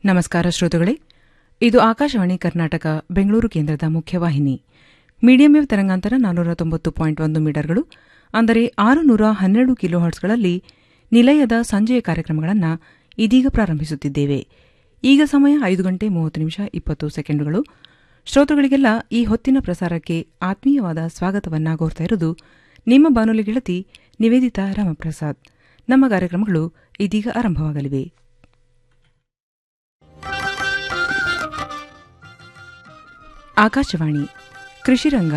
ನಮಸ್ಕಾರ ಶ್ರೋತೃಗಳೇ ಇದು ಆಕಾಶವಾಣಿ ಕರ್ನಾಟಕ ಬೆಂಗಳೂರು ಕೇಂದ್ರದ ಮುಖ್ಯವಾಹಿನಿ ಮೀಡಿಯಂ ವೇವ್ ತರಂಗಾಂತರ ನಾನ್ನೂರ ತೊಂಬತ್ತು ಪಾಯಿಂಟ್ ಒಂದು ಮೀಟರ್ಗಳು ಅಂದರೆ ಆರುನೂರ ಹನ್ನೆರಡು ಕಿಲೋ ಹರ್ಟ್ಸ್ಗಳಲ್ಲಿ ನಿಲಯದ ಸಂಜೆಯ ಕಾರ್ಯಕ್ರಮಗಳನ್ನು ಇದೀಗ ಪ್ರಾರಂಭಿಸುತ್ತಿದ್ದೇವೆ ಈಗ ಸಮಯ ಐದು ಗಂಟೆ ಮೂವತ್ತು ನಿಮಿಷ ಇಪ್ಪತ್ತು ಸೆಕೆಂಡುಗಳು ಶ್ರೋತೃಗಳಿಗೆಲ್ಲ ಈ ಹೊತ್ತಿನ ಪ್ರಸಾರಕ್ಕೆ ಆತ್ಮೀಯವಾದ ಸ್ವಾಗತವನ್ನ ಕೋರ್ತಾ ಇರುವುದು ನಿಮ್ಮ ಬಾನುಲಿ ಗೆಳತಿ ನಿವೇದಿತಾ ರಾಮಪ್ರಸಾದ್ ನಮ್ಮ ಕಾರ್ಯಕ್ರಮಗಳು ಇದೀಗ ಆರಂಭವಾಗಲಿವೆ ಆಕಾಶವಾಣಿ ಕೃಷಿರಂಗ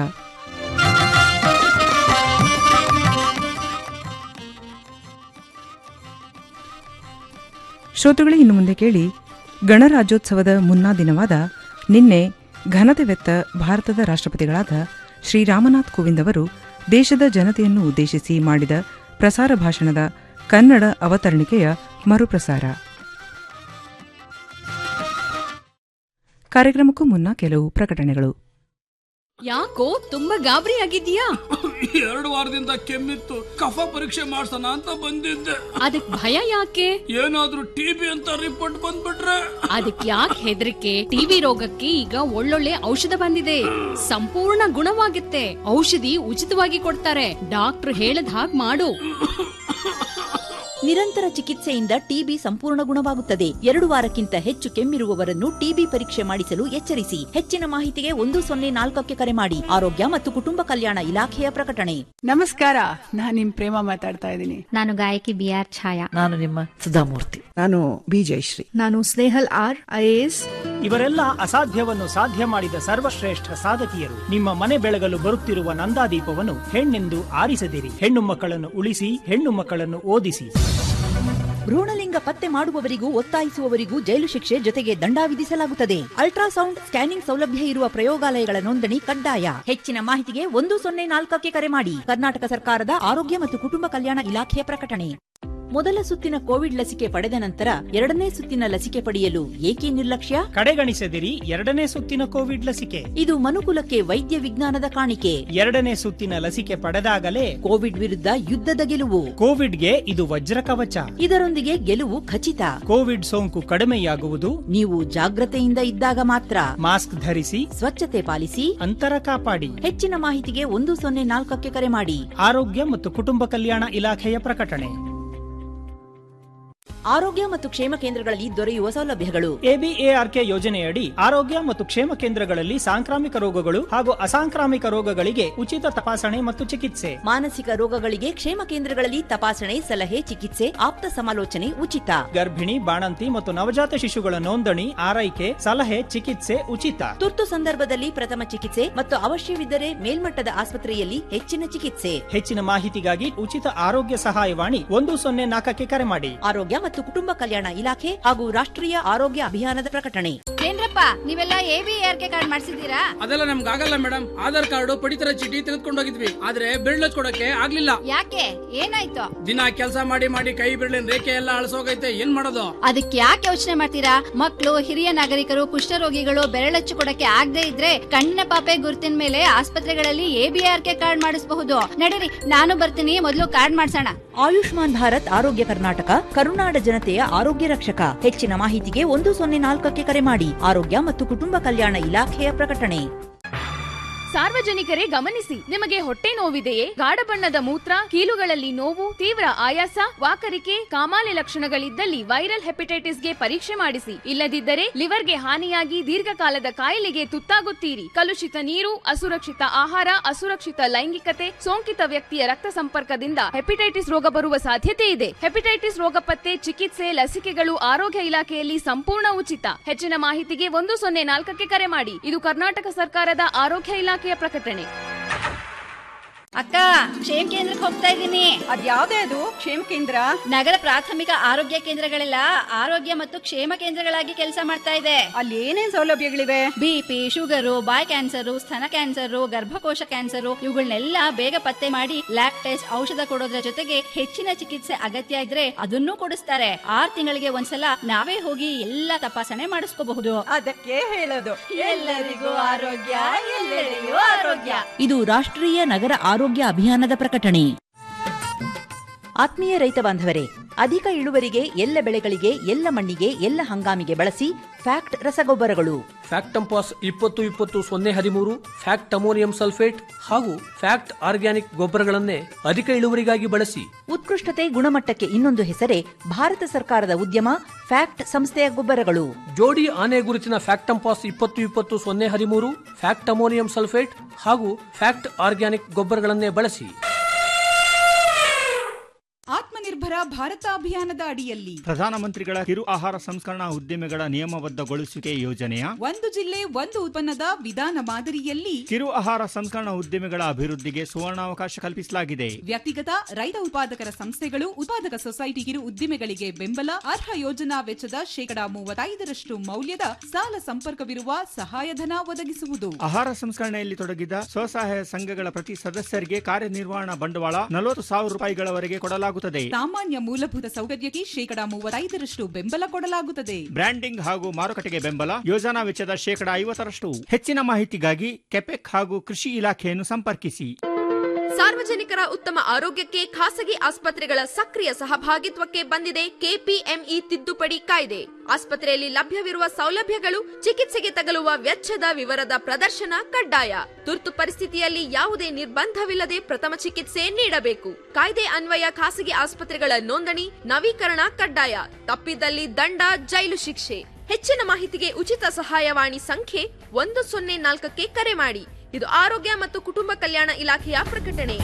ಶ್ರೋತೃಗಳೇ ಇನ್ನು ಮುಂದೆ ಕೇಳಿ ಗಣರಾಜ್ಯೋತ್ಸವದ ಮುನ್ನಾ ದಿನವಾದ ನಿನ್ನೆ ಘನತೆವೆತ್ತ ಭಾರತದ ರಾಷ್ಟ್ರಪತಿಗಳಾದ ಶ್ರೀ ರಾಮನಾಥ್ ಕೋವಿಂದ್ ಅವರು ದೇಶದ ಜನತೆಯನ್ನು ಉದ್ದೇಶಿಸಿ ಮಾಡಿದ ಪ್ರಸಾರ ಭಾಷಣದ ಕನ್ನಡ ಅವತರಣಿಕೆಯ ಮರುಪ್ರಸಾರ ಕಾರ್ಯಕ್ರಮಕ್ಕೂ ಮುನ್ನ ಕೆಲವು ಪ್ರಕಟಣೆಗಳು ಯಾಕೋ ತುಂಬಾ ಗಾಬರಿ ಆಗಿದ್ಯಾ ಎರಡು ವಾರದಿಂದ ಕೆಮ್ಮಿತ್ತು ಕಫ ಪರೀಕ್ಷೆ ಮಾಡ್ಸೋಣ ಅಂತ ಬಂದಿದ್ದೆ ಅದಕ್ ಭಯ ಯಾಕೆ ಏನಾದ್ರೂ ಟಿಬಿ ಅಂತ ರಿಪೋರ್ಟ್ ಬಂದ್ಬಿಟ್ರೆ ಅದಕ್ ಯಾಕೆ ಹೆದರಿಕೆ ಟಿವಿ ರೋಗಕ್ಕೆ ಈಗ ಒಳ್ಳೊಳ್ಳೆ ಔಷಧ ಬಂದಿದೆ ಸಂಪೂರ್ಣ ಗುಣವಾಗುತ್ತೆ ಔಷಧಿ ಉಚಿತವಾಗಿ ಕೊಡ್ತಾರೆ ಡಾಕ್ಟರ್ ಹೇಳದ್ ಹಾಗ್ ಮಾಡು ನಿರಂತರ ಚಿಕಿತ್ಸೆಯಿಂದ ಟಿಬಿ ಸಂಪೂರ್ಣ ಗುಣವಾಗುತ್ತದೆ ಎರಡು ವಾರಕ್ಕಿಂತ ಹೆಚ್ಚು ಕೆಮ್ಮಿರುವವರನ್ನು ಟಿಬಿ ಪರೀಕ್ಷೆ ಮಾಡಿಸಲು ಎಚ್ಚರಿಸಿ ಹೆಚ್ಚಿನ ಮಾಹಿತಿಗೆ ಒಂದು ಸೊನ್ನೆ ನಾಲ್ಕಕ್ಕೆ ಕರೆ ಮಾಡಿ ಆರೋಗ್ಯ ಮತ್ತು ಕುಟುಂಬ ಕಲ್ಯಾಣ ಇಲಾಖೆಯ ಪ್ರಕಟಣೆ ನಮಸ್ಕಾರ ನಾನ್ ನಿಮ್ ಪ್ರೇಮ ಮಾತಾಡ್ತಾ ಇದ್ದೀನಿ ನಾನು ಗಾಯಕಿ ಬಿ ಆರ್ ಛಾಯಾ ನಾನು ನಿಮ್ಮ ಸುಧಾಮೂರ್ತಿ ನಾನು ಬಿ ಜಯಶ್ರೀ ನಾನು ಸ್ನೇಹಲ್ ಆರ್ ಐಎಎಸ್ ಇವರೆಲ್ಲ ಅಸಾಧ್ಯವನ್ನು ಸಾಧ್ಯ ಮಾಡಿದ ಸರ್ವಶ್ರೇಷ್ಠ ಸಾಧಕಿಯರು ನಿಮ್ಮ ಮನೆ ಬೆಳಗಲು ಬರುತ್ತಿರುವ ನಂದಾದೀಪವನ್ನು ಹೆಣ್ಣೆಂದು ಆರಿಸದಿರಿ ಹೆಣ್ಣು ಮಕ್ಕಳನ್ನು ಉಳಿಸಿ ಹೆಣ್ಣು ಮಕ್ಕಳನ್ನು ಓದಿಸಿ ಭ್ರೂಣಲಿಂಗ ಪತ್ತೆ ಮಾಡುವವರಿಗೂ ಒತ್ತಾಯಿಸುವವರಿಗೂ ಜೈಲು ಶಿಕ್ಷೆ ಜೊತೆಗೆ ದಂಡ ವಿಧಿಸಲಾಗುತ್ತದೆ ಅಲ್ಟ್ರಾಸೌಂಡ್ ಸ್ಕ್ಯಾನಿಂಗ್ ಸೌಲಭ್ಯ ಇರುವ ಪ್ರಯೋಗಾಲಯಗಳ ನೋಂದಣಿ ಕಡ್ಡಾಯ ಹೆಚ್ಚಿನ ಮಾಹಿತಿಗೆ ಒಂದು ಸೊನ್ನೆ ನಾಲ್ಕಕ್ಕೆ ಕರೆ ಮಾಡಿ ಕರ್ನಾಟಕ ಸರ್ಕಾರದ ಆರೋಗ್ಯ ಮತ್ತು ಕುಟುಂಬ ಕಲ್ಯಾಣ ಇಲಾಖೆಯ ಪ್ರಕಟಣೆ ಮೊದಲ ಸುತ್ತಿನ ಕೋವಿಡ್ ಲಸಿಕೆ ಪಡೆದ ನಂತರ ಎರಡನೇ ಸುತ್ತಿನ ಲಸಿಕೆ ಪಡೆಯಲು ಏಕೆ ನಿರ್ಲಕ್ಷ್ಯ ಕಡೆಗಣಿಸದಿರಿ ಎರಡನೇ ಸುತ್ತಿನ ಕೋವಿಡ್ ಲಸಿಕೆ ಇದು ಮನುಕುಲಕ್ಕೆ ವೈದ್ಯ ವಿಜ್ಞಾನದ ಕಾಣಿಕೆ ಎರಡನೇ ಸುತ್ತಿನ ಲಸಿಕೆ ಪಡೆದಾಗಲೇ ಕೋವಿಡ್ ವಿರುದ್ಧ ಯುದ್ಧದ ಗೆಲುವು ಕೋವಿಡ್ಗೆ ಇದು ವಜ್ರ ಕವಚ ಇದರೊಂದಿಗೆ ಗೆಲುವು ಖಚಿತ ಕೋವಿಡ್ ಸೋಂಕು ಕಡಿಮೆಯಾಗುವುದು ನೀವು ಜಾಗ್ರತೆಯಿಂದ ಇದ್ದಾಗ ಮಾತ್ರ ಮಾಸ್ಕ್ ಧರಿಸಿ ಸ್ವಚ್ಛತೆ ಪಾಲಿಸಿ ಅಂತರ ಕಾಪಾಡಿ ಹೆಚ್ಚಿನ ಮಾಹಿತಿಗೆ ಒಂದು ಸೊನ್ನೆ ನಾಲ್ಕಕ್ಕೆ ಕರೆ ಮಾಡಿ ಆರೋಗ್ಯ ಮತ್ತು ಕುಟುಂಬ ಕಲ್ಯಾಣ ಇಲಾಖೆಯ ಪ್ರಕಟಣೆ ಆರೋಗ್ಯ ಮತ್ತು ಕ್ಷೇಮ ಕೇಂದ್ರಗಳಲ್ಲಿ ದೊರೆಯುವ ಸೌಲಭ್ಯಗಳು ಎಬಿಎಆರ್ಕೆ ಯೋಜನೆಯಡಿ ಆರೋಗ್ಯ ಮತ್ತು ಕ್ಷೇಮ ಕೇಂದ್ರಗಳಲ್ಲಿ ಸಾಂಕ್ರಾಮಿಕ ರೋಗಗಳು ಹಾಗೂ ಅಸಾಂಕ್ರಾಮಿಕ ರೋಗಗಳಿಗೆ ಉಚಿತ ತಪಾಸಣೆ ಮತ್ತು ಚಿಕಿತ್ಸೆ ಮಾನಸಿಕ ರೋಗಗಳಿಗೆ ಕ್ಷೇಮ ಕೇಂದ್ರಗಳಲ್ಲಿ ತಪಾಸಣೆ ಸಲಹೆ ಚಿಕಿತ್ಸೆ ಆಪ್ತ ಸಮಾಲೋಚನೆ ಉಚಿತ ಗರ್ಭಿಣಿ ಬಾಣಂತಿ ಮತ್ತು ನವಜಾತ ಶಿಶುಗಳ ನೋಂದಣಿ ಆರೈಕೆ ಸಲಹೆ ಚಿಕಿತ್ಸೆ ಉಚಿತ ತುರ್ತು ಸಂದರ್ಭದಲ್ಲಿ ಪ್ರಥಮ ಚಿಕಿತ್ಸೆ ಮತ್ತು ಅವಶ್ಯವಿದ್ದರೆ ಮೇಲ್ಮಟ್ಟದ ಆಸ್ಪತ್ರೆಯಲ್ಲಿ ಹೆಚ್ಚಿನ ಚಿಕಿತ್ಸೆ ಹೆಚ್ಚಿನ ಮಾಹಿತಿಗಾಗಿ ಉಚಿತ ಆರೋಗ್ಯ ಸಹಾಯವಾಣಿ ಒಂದು ಸೊನ್ನೆ ನಾಲ್ಕಕ್ಕೆ ಕರೆ ಮಾಡಿ ಆರೋಗ್ಯ ಮತ್ತು ಕುಟುಂಬ ಕಲ್ಯಾಣ ಇಲಾಖೆ ಹಾಗೂ ರಾಷ್ಟ್ರೀಯ ಆರೋಗ್ಯ ಅಭಿಯಾನದ ಪ್ರಕಟಣೆ ಏನ್ರಪ್ಪ ನೀವೆಲ್ಲ ಎಬಿಆರ್ಕೆ ಕಾರ್ಡ್ ಮಾಡಿಸಿದೀರಾ ಅದೆಲ್ಲ ನಮ್ಗೆ ಆಗಲ್ಲ ಮೇಡಮ್ ಆಧಾರ್ ಕಾರ್ಡ್ ಪಡಿತರ ಚೀಟಿ ತೆಗೆದುಕೊಂಡು ಹೋಗಿದ್ವಿ ಆದ್ರೆ ಬೆರಳು ಕೊಡಕ್ಕೆ ಆಗ್ಲಿಲ್ಲ ಯಾಕೆ ಏನಾಯ್ತು ದಿನ ಕೆಲಸ ಮಾಡಿ ಮಾಡಿ ಕೈ ಬೆರಳಿನ ರೇಖೆ ಎಲ್ಲ ಅಳಸೋಗೈತೆ ಏನ್ ಮಾಡೋದು ಅದಕ್ಕೆ ಯಾಕೆ ಯೋಚನೆ ಮಾಡ್ತೀರಾ ಮಕ್ಕಳು ಹಿರಿಯ ನಾಗರಿಕರು ಕುಷ್ಠರೋಗಿಗಳು ಬೆರಳಚ್ಚು ಕೊಡಕ್ಕೆ ಆಗದೆ ಇದ್ರೆ ಕಣ್ಣಿನ ಪಾಪೆ ಗುರುತಿನ ಮೇಲೆ ಆಸ್ಪತ್ರೆಗಳಲ್ಲಿ ಎಬಿಆರ್ಕೆ ಕಾರ್ಡ್ ಮಾಡಿಸಬಹುದು ನಡೀರಿ ನಾನು ಬರ್ತೀನಿ ಮೊದಲು ಕಾರ್ಡ್ ಮಾಡ್ಸೋಣ ಆಯುಷ್ಮಾನ್ ಭಾರತ್ ಆರೋಗ್ಯ ಕರ್ನಾಟಕ ಕರುನಾಡ ಜನತೆಯ ಆರೋಗ್ಯ ರಕ್ಷಕ ಹೆಚ್ಚಿನ ಮಾಹಿತಿಗೆ ಒಂದು ಸೊನ್ನೆ ನಾಲ್ಕಕ್ಕೆ ಕರೆ ಮಾಡಿ ಆರೋಗ್ಯ ಮತ್ತು ಕುಟುಂಬ ಕಲ್ಯಾಣ ಇಲಾಖೆಯ ಪ್ರಕಟಣೆ ಸಾರ್ವಜನಿಕರೇ ಗಮನಿಸಿ ನಿಮಗೆ ಹೊಟ್ಟೆ ನೋವಿದೆಯೇ ಗಾಢ ಬಣ್ಣದ ಮೂತ್ರ ಕೀಲುಗಳಲ್ಲಿ ನೋವು ತೀವ್ರ ಆಯಾಸ ವಾಕರಿಕೆ ಕಾಮಾಲೆ ಲಕ್ಷಣಗಳಿದ್ದಲ್ಲಿ ವೈರಲ್ ಹೆಪಟೈಟಿಸ್ಗೆ ಪರೀಕ್ಷೆ ಮಾಡಿಸಿ ಇಲ್ಲದಿದ್ದರೆ ಲಿವರ್ಗೆ ಹಾನಿಯಾಗಿ ದೀರ್ಘಕಾಲದ ಕಾಯಿಲೆಗೆ ತುತ್ತಾಗುತ್ತೀರಿ ಕಲುಷಿತ ನೀರು ಅಸುರಕ್ಷಿತ ಆಹಾರ ಅಸುರಕ್ಷಿತ ಲೈಂಗಿಕತೆ ಸೋಂಕಿತ ವ್ಯಕ್ತಿಯ ರಕ್ತ ಸಂಪರ್ಕದಿಂದ ಹೆಪಟೈಟಿಸ್ ರೋಗ ಬರುವ ಸಾಧ್ಯತೆ ಇದೆ ಹೆಪಟೈಟಿಸ್ ರೋಗ ಪತ್ತೆ ಚಿಕಿತ್ಸೆ ಲಸಿಕೆಗಳು ಆರೋಗ್ಯ ಇಲಾಖೆಯಲ್ಲಿ ಸಂಪೂರ್ಣ ಉಚಿತ ಹೆಚ್ಚಿನ ಮಾಹಿತಿಗೆ ಒಂದು ಸೊನ್ನೆ ನಾಲ್ಕಕ್ಕೆ ಕರೆ ಮಾಡಿ ಇದು ಕರ್ನಾಟಕ ಸರ್ಕಾರದ ಆರೋಗ್ಯ ಇಲಾಖೆಯ ಪ್ರಕಟಣೆ ಅಕ್ಕ ಕ್ಷೇಮ ಕೇಂದ್ರಕ್ಕೆ ಹೋಗ್ತಾ ಇದ್ದೀನಿ ಅದ್ಯಾವ್ದೇ ಅದು ಕ್ಷೇಮ ಕೇಂದ್ರ ನಗರ ಪ್ರಾಥಮಿಕ ಆರೋಗ್ಯ ಕೇಂದ್ರಗಳೆಲ್ಲ ಆರೋಗ್ಯ ಮತ್ತು ಕ್ಷೇಮ ಕೇಂದ್ರಗಳಾಗಿ ಕೆಲಸ ಮಾಡ್ತಾ ಇದೆ ಅಲ್ಲಿ ಏನೇನ್ ಸೌಲಭ್ಯಗಳಿವೆ ಬಿಪಿ ಶುಗರು ಬಾಯ್ ಕ್ಯಾನ್ಸರು ಸ್ತನ ಕ್ಯಾನ್ಸರು ಗರ್ಭಕೋಶ ಕ್ಯಾನ್ಸರು ಇವುಗಳನ್ನೆಲ್ಲ ಬೇಗ ಪತ್ತೆ ಮಾಡಿ ಲ್ಯಾಬ್ ಟೆಸ್ಟ್ ಔಷಧ ಕೊಡೋದ್ರ ಜೊತೆಗೆ ಹೆಚ್ಚಿನ ಚಿಕಿತ್ಸೆ ಅಗತ್ಯ ಇದ್ರೆ ಅದನ್ನೂ ಕೊಡಿಸ್ತಾರೆ ಆರ್ ತಿಂಗಳಿಗೆ ಒಂದ್ಸಲ ನಾವೇ ಹೋಗಿ ಎಲ್ಲ ತಪಾಸಣೆ ಮಾಡಿಸ್ಕೋಬಹುದು ಅದಕ್ಕೆ ಹೇಳೋದು ಎಲ್ಲರಿಗೂ ಆರೋಗ್ಯ ಎಲ್ಲೆಡೆಯೂ ಆರೋಗ್ಯ ಇದು ರಾಷ್ಟ್ರೀಯ ನಗರ ಆರೋಗ್ಯ ಅಭಿಯಾನದ ಪ್ರಕಟಣೆ ಆತ್ಮೀಯ ರೈತ ಬಾಂಧವರೇ ಅಧಿಕ ಇಳುವರಿಗೆ ಎಲ್ಲ ಬೆಳೆಗಳಿಗೆ ಎಲ್ಲ ಮಣ್ಣಿಗೆ ಎಲ್ಲ ಹಂಗಾಮಿಗೆ ಬಳಸಿ ಫ್ಯಾಕ್ಟ್ ರಸಗೊಬ್ಬರಗಳು ಫ್ಯಾಕ್ಟಂಪಾಸ್ ಇಪ್ಪತ್ತು ಇಪ್ಪತ್ತು ಸೊನ್ನೆ ಹದಿಮೂರು ಫ್ಯಾಕ್ಟ್ ಅಮೋನಿಯಂ ಸಲ್ಫೇಟ್ ಹಾಗೂ ಫ್ಯಾಕ್ಟ್ ಆರ್ಗ್ಯಾನಿಕ್ ಗೊಬ್ಬರಗಳನ್ನೇ ಅಧಿಕ ಇಳುವರಿಗಾಗಿ ಬಳಸಿ ಉತ್ಕೃಷ್ಟತೆ ಗುಣಮಟ್ಟಕ್ಕೆ ಇನ್ನೊಂದು ಹೆಸರೇ ಭಾರತ ಸರ್ಕಾರದ ಉದ್ಯಮ ಫ್ಯಾಕ್ಟ್ ಸಂಸ್ಥೆಯ ಗೊಬ್ಬರಗಳು ಜೋಡಿ ಆನೆ ಗುರುತಿನ ಫ್ಯಾಕ್ಟಂಪಾಸ್ ಇಪ್ಪತ್ತು ಇಪ್ಪತ್ತು ಸೊನ್ನೆ ಹದಿಮೂರು ಫ್ಯಾಕ್ಟ್ ಅಮೋನಿಯಂ ಸಲ್ಫೇಟ್ ಹಾಗೂ ಫ್ಯಾಕ್ಟ್ ಆರ್ಗ್ಯಾನಿಕ್ ಗೊಬ್ಬರಗಳನ್ನೇ ಬಳಸಿ ಆತ್ಮನಿರ್ಭರ ಭಾರತ ಅಭಿಯಾನದ ಅಡಿಯಲ್ಲಿ ಪ್ರಧಾನಮಂತ್ರಿಗಳ ಕಿರು ಆಹಾರ ಸಂಸ್ಕರಣಾ ಉದ್ದಿಮೆಗಳ ನಿಯಮಬದ್ಧಗೊಳಿಸುವಿಕೆ ಯೋಜನೆಯ ಒಂದು ಜಿಲ್ಲೆ ಒಂದು ಉತ್ಪನ್ನದ ವಿಧಾನ ಮಾದರಿಯಲ್ಲಿ ಕಿರು ಆಹಾರ ಸಂಸ್ಕರಣಾ ಉದ್ದಿಮೆಗಳ ಅಭಿವೃದ್ಧಿಗೆ ಸುವರ್ಣಾವಕಾಶ ಕಲ್ಪಿಸಲಾಗಿದೆ ವ್ಯಕ್ತಿಗತ ರೈತ ಉತ್ಪಾದಕರ ಸಂಸ್ಥೆಗಳು ಉತ್ಪಾದಕ ಸೊಸೈಟಿ ಕಿರು ಉದ್ದಿಮೆಗಳಿಗೆ ಬೆಂಬಲ ಅರ್ಹ ಯೋಜನಾ ವೆಚ್ಚದ ಶೇಕಡಾ ಮೂವತ್ತೈದರಷ್ಟು ಮೌಲ್ಯದ ಸಾಲ ಸಂಪರ್ಕವಿರುವ ಸಹಾಯಧನ ಒದಗಿಸುವುದು ಆಹಾರ ಸಂಸ್ಕರಣೆಯಲ್ಲಿ ತೊಡಗಿದ ಸ್ವಸಹಾಯ ಸಂಘಗಳ ಪ್ರತಿ ಸದಸ್ಯರಿಗೆ ಕಾರ್ಯನಿರ್ವಹಣಾ ಬಂಡವಾಳ ನಲವತ್ತು ಸಾವಿರ ರೂಪಾಯಿಗಳವರೆಗೆ ಕೊಡಲಾಗುತ್ತದೆ ಸಾಮಾನ್ಯ ಮೂಲಭೂತ ಸೌಕರ್ಯಕ್ಕೆ ಶೇಕಡಾ ಮೂವತ್ತೈದರಷ್ಟು ಬೆಂಬಲ ಕೊಡಲಾಗುತ್ತದೆ ಬ್ರ್ಯಾಂಡಿಂಗ್ ಹಾಗೂ ಮಾರುಕಟ್ಟೆಗೆ ಬೆಂಬಲ ಯೋಜನಾ ವೆಚ್ಚದ ಶೇಕಡಾ ಐವತ್ತರಷ್ಟು ಹೆಚ್ಚಿನ ಮಾಹಿತಿಗಾಗಿ ಕೆಪೆಕ್ ಹಾಗೂ ಕೃಷಿ ಇಲಾಖೆಯನ್ನು ಸಂಪರ್ಕಿಸಿ ಸಾರ್ವಜನಿಕರ ಉತ್ತಮ ಆರೋಗ್ಯಕ್ಕೆ ಖಾಸಗಿ ಆಸ್ಪತ್ರೆಗಳ ಸಕ್ರಿಯ ಸಹಭಾಗಿತ್ವಕ್ಕೆ ಬಂದಿದೆ ಕೆಪಿಎಂಇ ತಿದ್ದುಪಡಿ ಕಾಯ್ದೆ ಆಸ್ಪತ್ರೆಯಲ್ಲಿ ಲಭ್ಯವಿರುವ ಸೌಲಭ್ಯಗಳು ಚಿಕಿತ್ಸೆಗೆ ತಗಲುವ ವೆಚ್ಚದ ವಿವರದ ಪ್ರದರ್ಶನ ಕಡ್ಡಾಯ ತುರ್ತು ಪರಿಸ್ಥಿತಿಯಲ್ಲಿ ಯಾವುದೇ ನಿರ್ಬಂಧವಿಲ್ಲದೆ ಪ್ರಥಮ ಚಿಕಿತ್ಸೆ ನೀಡಬೇಕು ಕಾಯ್ದೆ ಅನ್ವಯ ಖಾಸಗಿ ಆಸ್ಪತ್ರೆಗಳ ನೋಂದಣಿ ನವೀಕರಣ ಕಡ್ಡಾಯ ತಪ್ಪಿದಲ್ಲಿ ದಂಡ ಜೈಲು ಶಿಕ್ಷೆ ಹೆಚ್ಚಿನ ಮಾಹಿತಿಗೆ ಉಚಿತ ಸಹಾಯವಾಣಿ ಸಂಖ್ಯೆ ಒಂದು ಸೊನ್ನೆ ನಾಲ್ಕಕ್ಕೆ ಕರೆ ಮಾಡಿ ಇದು ಆರೋಗ್ಯ ಮತ್ತು ಕುಟುಂಬ ಕಲ್ಯಾಣ ಇಲಾಖೆಯ ಪ್ರಕಟಣೆ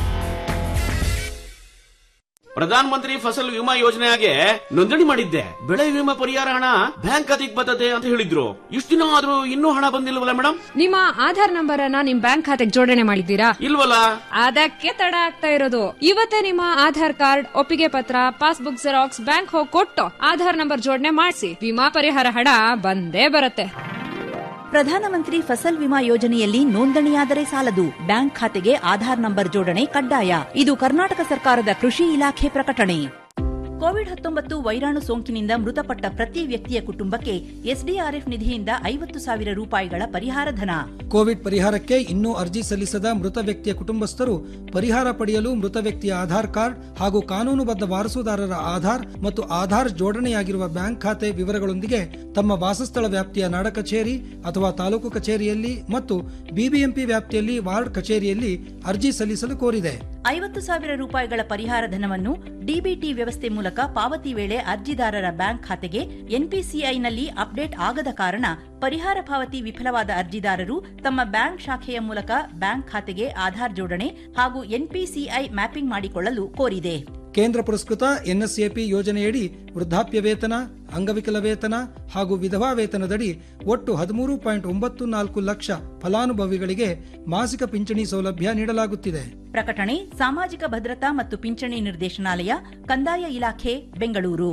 ಪ್ರಧಾನ ಮಂತ್ರಿ ಫಸಲ್ ವಿಮಾ ಯೋಜನೆಗೆ ನೋಂದಣಿ ಮಾಡಿದ್ದೆ ಬೆಳೆ ವಿಮಾ ಪರಿಹಾರ ಹಣ ಬ್ಯಾಂಕ್ ಖಾತೆಗೆ ಬರ್ತದೆ ಅಂತ ಹೇಳಿದ್ರು ಇಷ್ಟು ದಿನ ಆದ್ರೂ ಇನ್ನೂ ಹಣ ಬಂದಿಲ್ವಲ್ಲ ಮೇಡಮ್ ನಿಮ್ಮ ಆಧಾರ್ ನಂಬರ್ ಅನ್ನ ನಿಮ್ ಬ್ಯಾಂಕ್ ಖಾತೆಗೆ ಜೋಡಣೆ ಮಾಡಿದ್ದೀರಾ ಇಲ್ವಲ್ಲ ಅದಕ್ಕೆ ತಡ ಆಗ್ತಾ ಇರೋದು ಇವತ್ತೇ ನಿಮ್ಮ ಆಧಾರ್ ಕಾರ್ಡ್ ಒಪ್ಪಿಗೆ ಪತ್ರ ಪಾಸ್ಬುಕ್ ಜೆರಾಕ್ಸ್ ಬ್ಯಾಂಕ್ ಹೋಗಿ ಕೊಟ್ಟು ಆಧಾರ್ ನಂಬರ್ ಜೋಡಣೆ ಮಾಡಿಸಿ ವಿಮಾ ಪರಿಹಾರ ಹಣ ಬಂದೇ ಬರುತ್ತೆ ಪ್ರಧಾನಮಂತ್ರಿ ಫಸಲ್ ವಿಮಾ ಯೋಜನೆಯಲ್ಲಿ ನೋಂದಣಿಯಾದರೆ ಸಾಲದು ಬ್ಯಾಂಕ್ ಖಾತೆಗೆ ಆಧಾರ್ ನಂಬರ್ ಜೋಡಣೆ ಕಡ್ಡಾಯ ಇದು ಕರ್ನಾಟಕ ಸರ್ಕಾರದ ಕೃಷಿ ಇಲಾಖೆ ಪ್ರಕಟಣೆ ಕೋವಿಡ್ ಹತ್ತೊಂಬತ್ತು ವೈರಾಣು ಸೋಂಕಿನಿಂದ ಮೃತಪಟ್ಟ ಪ್ರತಿ ವ್ಯಕ್ತಿಯ ಕುಟುಂಬಕ್ಕೆ ಎಸ್ಡಿಆರ್ಎಫ್ ನಿಧಿಯಿಂದ ಐವತ್ತು ಸಾವಿರ ರೂಪಾಯಿಗಳ ಪರಿಹಾರ ಧನ ಕೋವಿಡ್ ಪರಿಹಾರಕ್ಕೆ ಇನ್ನೂ ಅರ್ಜಿ ಸಲ್ಲಿಸದ ಮೃತ ವ್ಯಕ್ತಿಯ ಕುಟುಂಬಸ್ಥರು ಪರಿಹಾರ ಪಡೆಯಲು ಮೃತ ವ್ಯಕ್ತಿಯ ಆಧಾರ್ ಕಾರ್ಡ್ ಹಾಗೂ ಕಾನೂನುಬದ್ಧ ವಾರಸುದಾರರ ಆಧಾರ್ ಮತ್ತು ಆಧಾರ್ ಜೋಡಣೆಯಾಗಿರುವ ಬ್ಯಾಂಕ್ ಖಾತೆ ವಿವರಗಳೊಂದಿಗೆ ತಮ್ಮ ವಾಸಸ್ಥಳ ವ್ಯಾಪ್ತಿಯ ನಾಡ ಕಚೇರಿ ಅಥವಾ ತಾಲೂಕು ಕಚೇರಿಯಲ್ಲಿ ಮತ್ತು ಬಿಬಿಎಂಪಿ ವ್ಯಾಪ್ತಿಯಲ್ಲಿ ವಾರ್ಡ್ ಕಚೇರಿಯಲ್ಲಿ ಅರ್ಜಿ ಸಲ್ಲಿಸಲು ಕೋರಿದೆ ಐವತ್ತು ಸಾವಿರ ರೂಪಾಯಿಗಳ ಪರಿಹಾರ ಧನವನ್ನು ಡಿಬಿಟಿ ವ್ಯವಸ್ಥೆ ಮೂಲಕ ಪಾವತಿ ವೇಳೆ ಅರ್ಜಿದಾರರ ಬ್ಯಾಂಕ್ ಖಾತೆಗೆ ಎನ್ಪಿಸಿಐನಲ್ಲಿ ಅಪ್ಡೇಟ್ ಆಗದ ಕಾರಣ ಪರಿಹಾರ ಪಾವತಿ ವಿಫಲವಾದ ಅರ್ಜಿದಾರರು ತಮ್ಮ ಬ್ಯಾಂಕ್ ಶಾಖೆಯ ಮೂಲಕ ಬ್ಯಾಂಕ್ ಖಾತೆಗೆ ಆಧಾರ್ ಜೋಡಣೆ ಹಾಗೂ ಎನ್ಪಿಸಿಐ ಮ್ಯಾಪಿಂಗ್ ಮಾಡಿಕೊಳ್ಳಲು ಕೋರಿದೆ ಕೇಂದ್ರ ಪುರಸ್ಕೃತ ಎನ್ಎಸ್ಎಪಿ ಯೋಜನೆಯಡಿ ವೃದ್ಧಾಪ್ಯ ವೇತನ ಅಂಗವಿಕಲ ವೇತನ ಹಾಗೂ ವಿಧವಾ ವೇತನದಡಿ ಒಟ್ಟು ಹದಿಮೂರು ಪಾಯಿಂಟ್ ಒಂಬತ್ತು ನಾಲ್ಕು ಲಕ್ಷ ಫಲಾನುಭವಿಗಳಿಗೆ ಮಾಸಿಕ ಪಿಂಚಣಿ ಸೌಲಭ್ಯ ನೀಡಲಾಗುತ್ತಿದೆ ಪ್ರಕಟಣೆ ಸಾಮಾಜಿಕ ಭದ್ರತಾ ಮತ್ತು ಪಿಂಚಣಿ ನಿರ್ದೇಶನಾಲಯ ಕಂದಾಯ ಇಲಾಖೆ ಬೆಂಗಳೂರು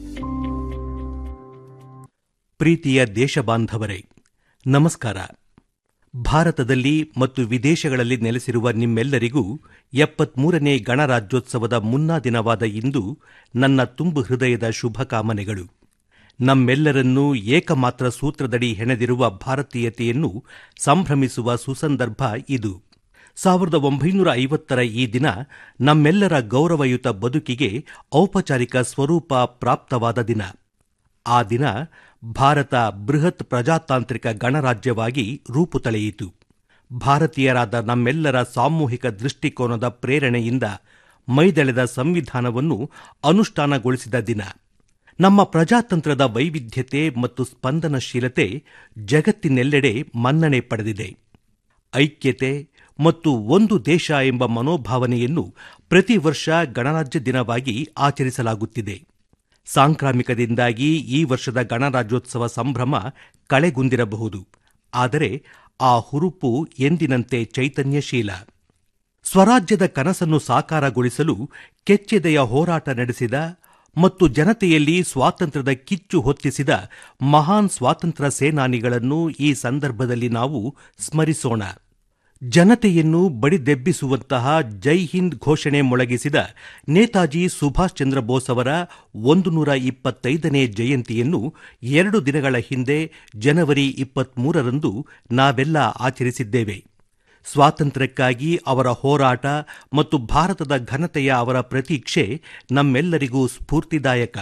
ಪ್ರೀತಿಯ ದೇಶಬಾಂಧವರೇ ನಮಸ್ಕಾರ ಭಾರತದಲ್ಲಿ ಮತ್ತು ವಿದೇಶಗಳಲ್ಲಿ ನೆಲೆಸಿರುವ ನಿಮ್ಮೆಲ್ಲರಿಗೂ ಎಪ್ಪತ್ಮೂರನೇ ಗಣರಾಜ್ಯೋತ್ಸವದ ಮುನ್ನಾ ದಿನವಾದ ಇಂದು ನನ್ನ ತುಂಬು ಹೃದಯದ ಶುಭಕಾಮನೆಗಳು ನಮ್ಮೆಲ್ಲರನ್ನೂ ಏಕಮಾತ್ರ ಸೂತ್ರದಡಿ ಹೆಣೆದಿರುವ ಭಾರತೀಯತೆಯನ್ನು ಸಂಭ್ರಮಿಸುವ ಸುಸಂದರ್ಭ ಇದು ಸಾವಿರದ ಒಂಬೈನೂರ ಐವತ್ತರ ಈ ದಿನ ನಮ್ಮೆಲ್ಲರ ಗೌರವಯುತ ಬದುಕಿಗೆ ಔಪಚಾರಿಕ ಸ್ವರೂಪ ಪ್ರಾಪ್ತವಾದ ದಿನ ಆ ದಿನ ಭಾರತ ಬೃಹತ್ ಪ್ರಜಾತಾಂತ್ರಿಕ ಗಣರಾಜ್ಯವಾಗಿ ರೂಪು ತಳೆಯಿತು ಭಾರತೀಯರಾದ ನಮ್ಮೆಲ್ಲರ ಸಾಮೂಹಿಕ ದೃಷ್ಟಿಕೋನದ ಪ್ರೇರಣೆಯಿಂದ ಮೈದೆಳೆದ ಸಂವಿಧಾನವನ್ನು ಅನುಷ್ಠಾನಗೊಳಿಸಿದ ದಿನ ನಮ್ಮ ಪ್ರಜಾತಂತ್ರದ ವೈವಿಧ್ಯತೆ ಮತ್ತು ಸ್ಪಂದನಶೀಲತೆ ಜಗತ್ತಿನೆಲ್ಲೆಡೆ ಮನ್ನಣೆ ಪಡೆದಿದೆ ಐಕ್ಯತೆ ಮತ್ತು ಒಂದು ದೇಶ ಎಂಬ ಮನೋಭಾವನೆಯನ್ನು ಪ್ರತಿ ವರ್ಷ ಗಣರಾಜ್ಯ ದಿನವಾಗಿ ಆಚರಿಸಲಾಗುತ್ತಿದೆ ಸಾಂಕ್ರಾಮಿಕದಿಂದಾಗಿ ಈ ವರ್ಷದ ಗಣರಾಜ್ಯೋತ್ಸವ ಸಂಭ್ರಮ ಕಳೆಗುಂದಿರಬಹುದು ಆದರೆ ಆ ಹುರುಪು ಎಂದಿನಂತೆ ಚೈತನ್ಯಶೀಲ ಸ್ವರಾಜ್ಯದ ಕನಸನ್ನು ಸಾಕಾರಗೊಳಿಸಲು ಕೆಚ್ಚೆದೆಯ ಹೋರಾಟ ನಡೆಸಿದ ಮತ್ತು ಜನತೆಯಲ್ಲಿ ಸ್ವಾತಂತ್ರ್ಯದ ಕಿಚ್ಚು ಹೊತ್ತಿಸಿದ ಮಹಾನ್ ಸ್ವಾತಂತ್ರ್ಯ ಸೇನಾನಿಗಳನ್ನು ಈ ಸಂದರ್ಭದಲ್ಲಿ ನಾವು ಸ್ಮರಿಸೋಣ ಜನತೆಯನ್ನು ಬಡಿದೆಬ್ಬಿಸುವಂತಹ ಜೈ ಹಿಂದ್ ಘೋಷಣೆ ಮೊಳಗಿಸಿದ ನೇತಾಜಿ ಸುಭಾಷ್ ಚಂದ್ರ ಬೋಸ್ ಅವರ ಒಂದು ನೂರ ಇಪ್ಪತ್ತೈದನೇ ಜಯಂತಿಯನ್ನು ಎರಡು ದಿನಗಳ ಹಿಂದೆ ಜನವರಿ ಇಪ್ಪತ್ಮೂರರಂದು ನಾವೆಲ್ಲ ಆಚರಿಸಿದ್ದೇವೆ ಸ್ವಾತಂತ್ರ್ಯಕ್ಕಾಗಿ ಅವರ ಹೋರಾಟ ಮತ್ತು ಭಾರತದ ಘನತೆಯ ಅವರ ಪ್ರತೀಕ್ಷೆ ನಮ್ಮೆಲ್ಲರಿಗೂ ಸ್ಫೂರ್ತಿದಾಯಕ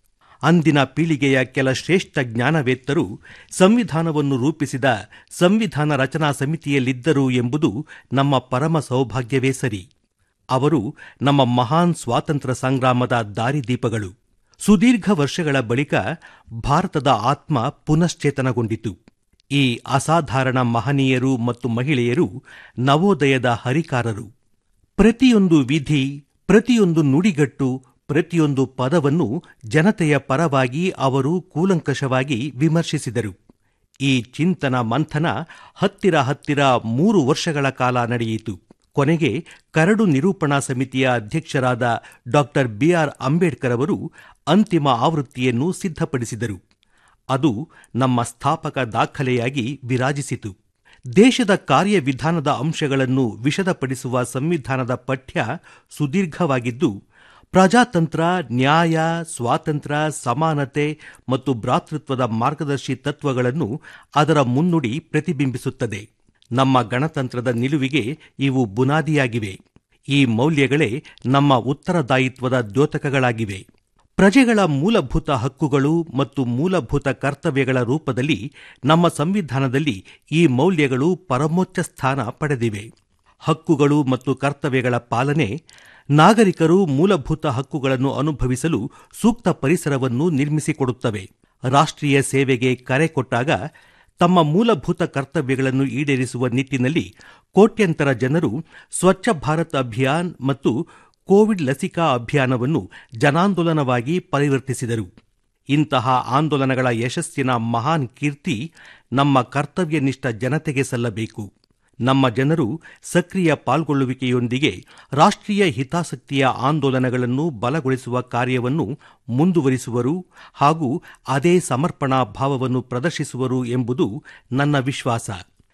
ಅಂದಿನ ಪೀಳಿಗೆಯ ಕೆಲ ಶ್ರೇಷ್ಠ ಜ್ಞಾನವೇತ್ತರು ಸಂವಿಧಾನವನ್ನು ರೂಪಿಸಿದ ಸಂವಿಧಾನ ರಚನಾ ಸಮಿತಿಯಲ್ಲಿದ್ದರು ಎಂಬುದು ನಮ್ಮ ಪರಮ ಸೌಭಾಗ್ಯವೇ ಸರಿ ಅವರು ನಮ್ಮ ಮಹಾನ್ ಸ್ವಾತಂತ್ರ್ಯ ಸಂಗ್ರಾಮದ ದಾರಿದೀಪಗಳು ಸುದೀರ್ಘ ವರ್ಷಗಳ ಬಳಿಕ ಭಾರತದ ಆತ್ಮ ಪುನಶ್ಚೇತನಗೊಂಡಿತು ಈ ಅಸಾಧಾರಣ ಮಹನೀಯರು ಮತ್ತು ಮಹಿಳೆಯರು ನವೋದಯದ ಹರಿಕಾರರು ಪ್ರತಿಯೊಂದು ವಿಧಿ ಪ್ರತಿಯೊಂದು ನುಡಿಗಟ್ಟು ಪ್ರತಿಯೊಂದು ಪದವನ್ನು ಜನತೆಯ ಪರವಾಗಿ ಅವರು ಕೂಲಂಕಷವಾಗಿ ವಿಮರ್ಶಿಸಿದರು ಈ ಚಿಂತನ ಮಂಥನ ಹತ್ತಿರ ಹತ್ತಿರ ಮೂರು ವರ್ಷಗಳ ಕಾಲ ನಡೆಯಿತು ಕೊನೆಗೆ ಕರಡು ನಿರೂಪಣಾ ಸಮಿತಿಯ ಅಧ್ಯಕ್ಷರಾದ ಡಾಕ್ಟರ್ ಬಿಆರ್ ಅಂಬೇಡ್ಕರ್ ಅವರು ಅಂತಿಮ ಆವೃತ್ತಿಯನ್ನು ಸಿದ್ಧಪಡಿಸಿದರು ಅದು ನಮ್ಮ ಸ್ಥಾಪಕ ದಾಖಲೆಯಾಗಿ ವಿರಾಜಿಸಿತು ದೇಶದ ಕಾರ್ಯವಿಧಾನದ ಅಂಶಗಳನ್ನು ವಿಶದಪಡಿಸುವ ಸಂವಿಧಾನದ ಪಠ್ಯ ಸುದೀರ್ಘವಾಗಿದ್ದು ಪ್ರಜಾತಂತ್ರ ನ್ಯಾಯ ಸ್ವಾತಂತ್ರ್ಯ ಸಮಾನತೆ ಮತ್ತು ಭ್ರಾತೃತ್ವದ ಮಾರ್ಗದರ್ಶಿ ತತ್ವಗಳನ್ನು ಅದರ ಮುನ್ನುಡಿ ಪ್ರತಿಬಿಂಬಿಸುತ್ತದೆ ನಮ್ಮ ಗಣತಂತ್ರದ ನಿಲುವಿಗೆ ಇವು ಬುನಾದಿಯಾಗಿವೆ ಈ ಮೌಲ್ಯಗಳೇ ನಮ್ಮ ಉತ್ತರದಾಯಿತ್ವದ ದ್ಯೋತಕಗಳಾಗಿವೆ ಪ್ರಜೆಗಳ ಮೂಲಭೂತ ಹಕ್ಕುಗಳು ಮತ್ತು ಮೂಲಭೂತ ಕರ್ತವ್ಯಗಳ ರೂಪದಲ್ಲಿ ನಮ್ಮ ಸಂವಿಧಾನದಲ್ಲಿ ಈ ಮೌಲ್ಯಗಳು ಪರಮೋಚ್ಚ ಸ್ಥಾನ ಪಡೆದಿವೆ ಹಕ್ಕುಗಳು ಮತ್ತು ಕರ್ತವ್ಯಗಳ ಪಾಲನೆ ನಾಗರಿಕರು ಮೂಲಭೂತ ಹಕ್ಕುಗಳನ್ನು ಅನುಭವಿಸಲು ಸೂಕ್ತ ಪರಿಸರವನ್ನು ನಿರ್ಮಿಸಿಕೊಡುತ್ತವೆ ರಾಷ್ಟ್ರೀಯ ಸೇವೆಗೆ ಕರೆ ಕೊಟ್ಟಾಗ ತಮ್ಮ ಮೂಲಭೂತ ಕರ್ತವ್ಯಗಳನ್ನು ಈಡೇರಿಸುವ ನಿಟ್ಟಿನಲ್ಲಿ ಕೋಟ್ಯಂತರ ಜನರು ಸ್ವಚ್ಛ ಭಾರತ್ ಅಭಿಯಾನ್ ಮತ್ತು ಕೋವಿಡ್ ಲಸಿಕಾ ಅಭಿಯಾನವನ್ನು ಜನಾಂದೋಲನವಾಗಿ ಪರಿವರ್ತಿಸಿದರು ಇಂತಹ ಆಂದೋಲನಗಳ ಯಶಸ್ಸಿನ ಮಹಾನ್ ಕೀರ್ತಿ ನಮ್ಮ ಕರ್ತವ್ಯನಿಷ್ಠ ಜನತೆಗೆ ಸಲ್ಲಬೇಕು ನಮ್ಮ ಜನರು ಸಕ್ರಿಯ ಪಾಲ್ಗೊಳ್ಳುವಿಕೆಯೊಂದಿಗೆ ರಾಷ್ಟ್ರೀಯ ಹಿತಾಸಕ್ತಿಯ ಆಂದೋಲನಗಳನ್ನು ಬಲಗೊಳಿಸುವ ಕಾರ್ಯವನ್ನು ಮುಂದುವರಿಸುವರು ಹಾಗೂ ಅದೇ ಸಮರ್ಪಣಾ ಭಾವವನ್ನು ಪ್ರದರ್ಶಿಸುವರು ಎಂಬುದು ನನ್ನ ವಿಶ್ವಾಸ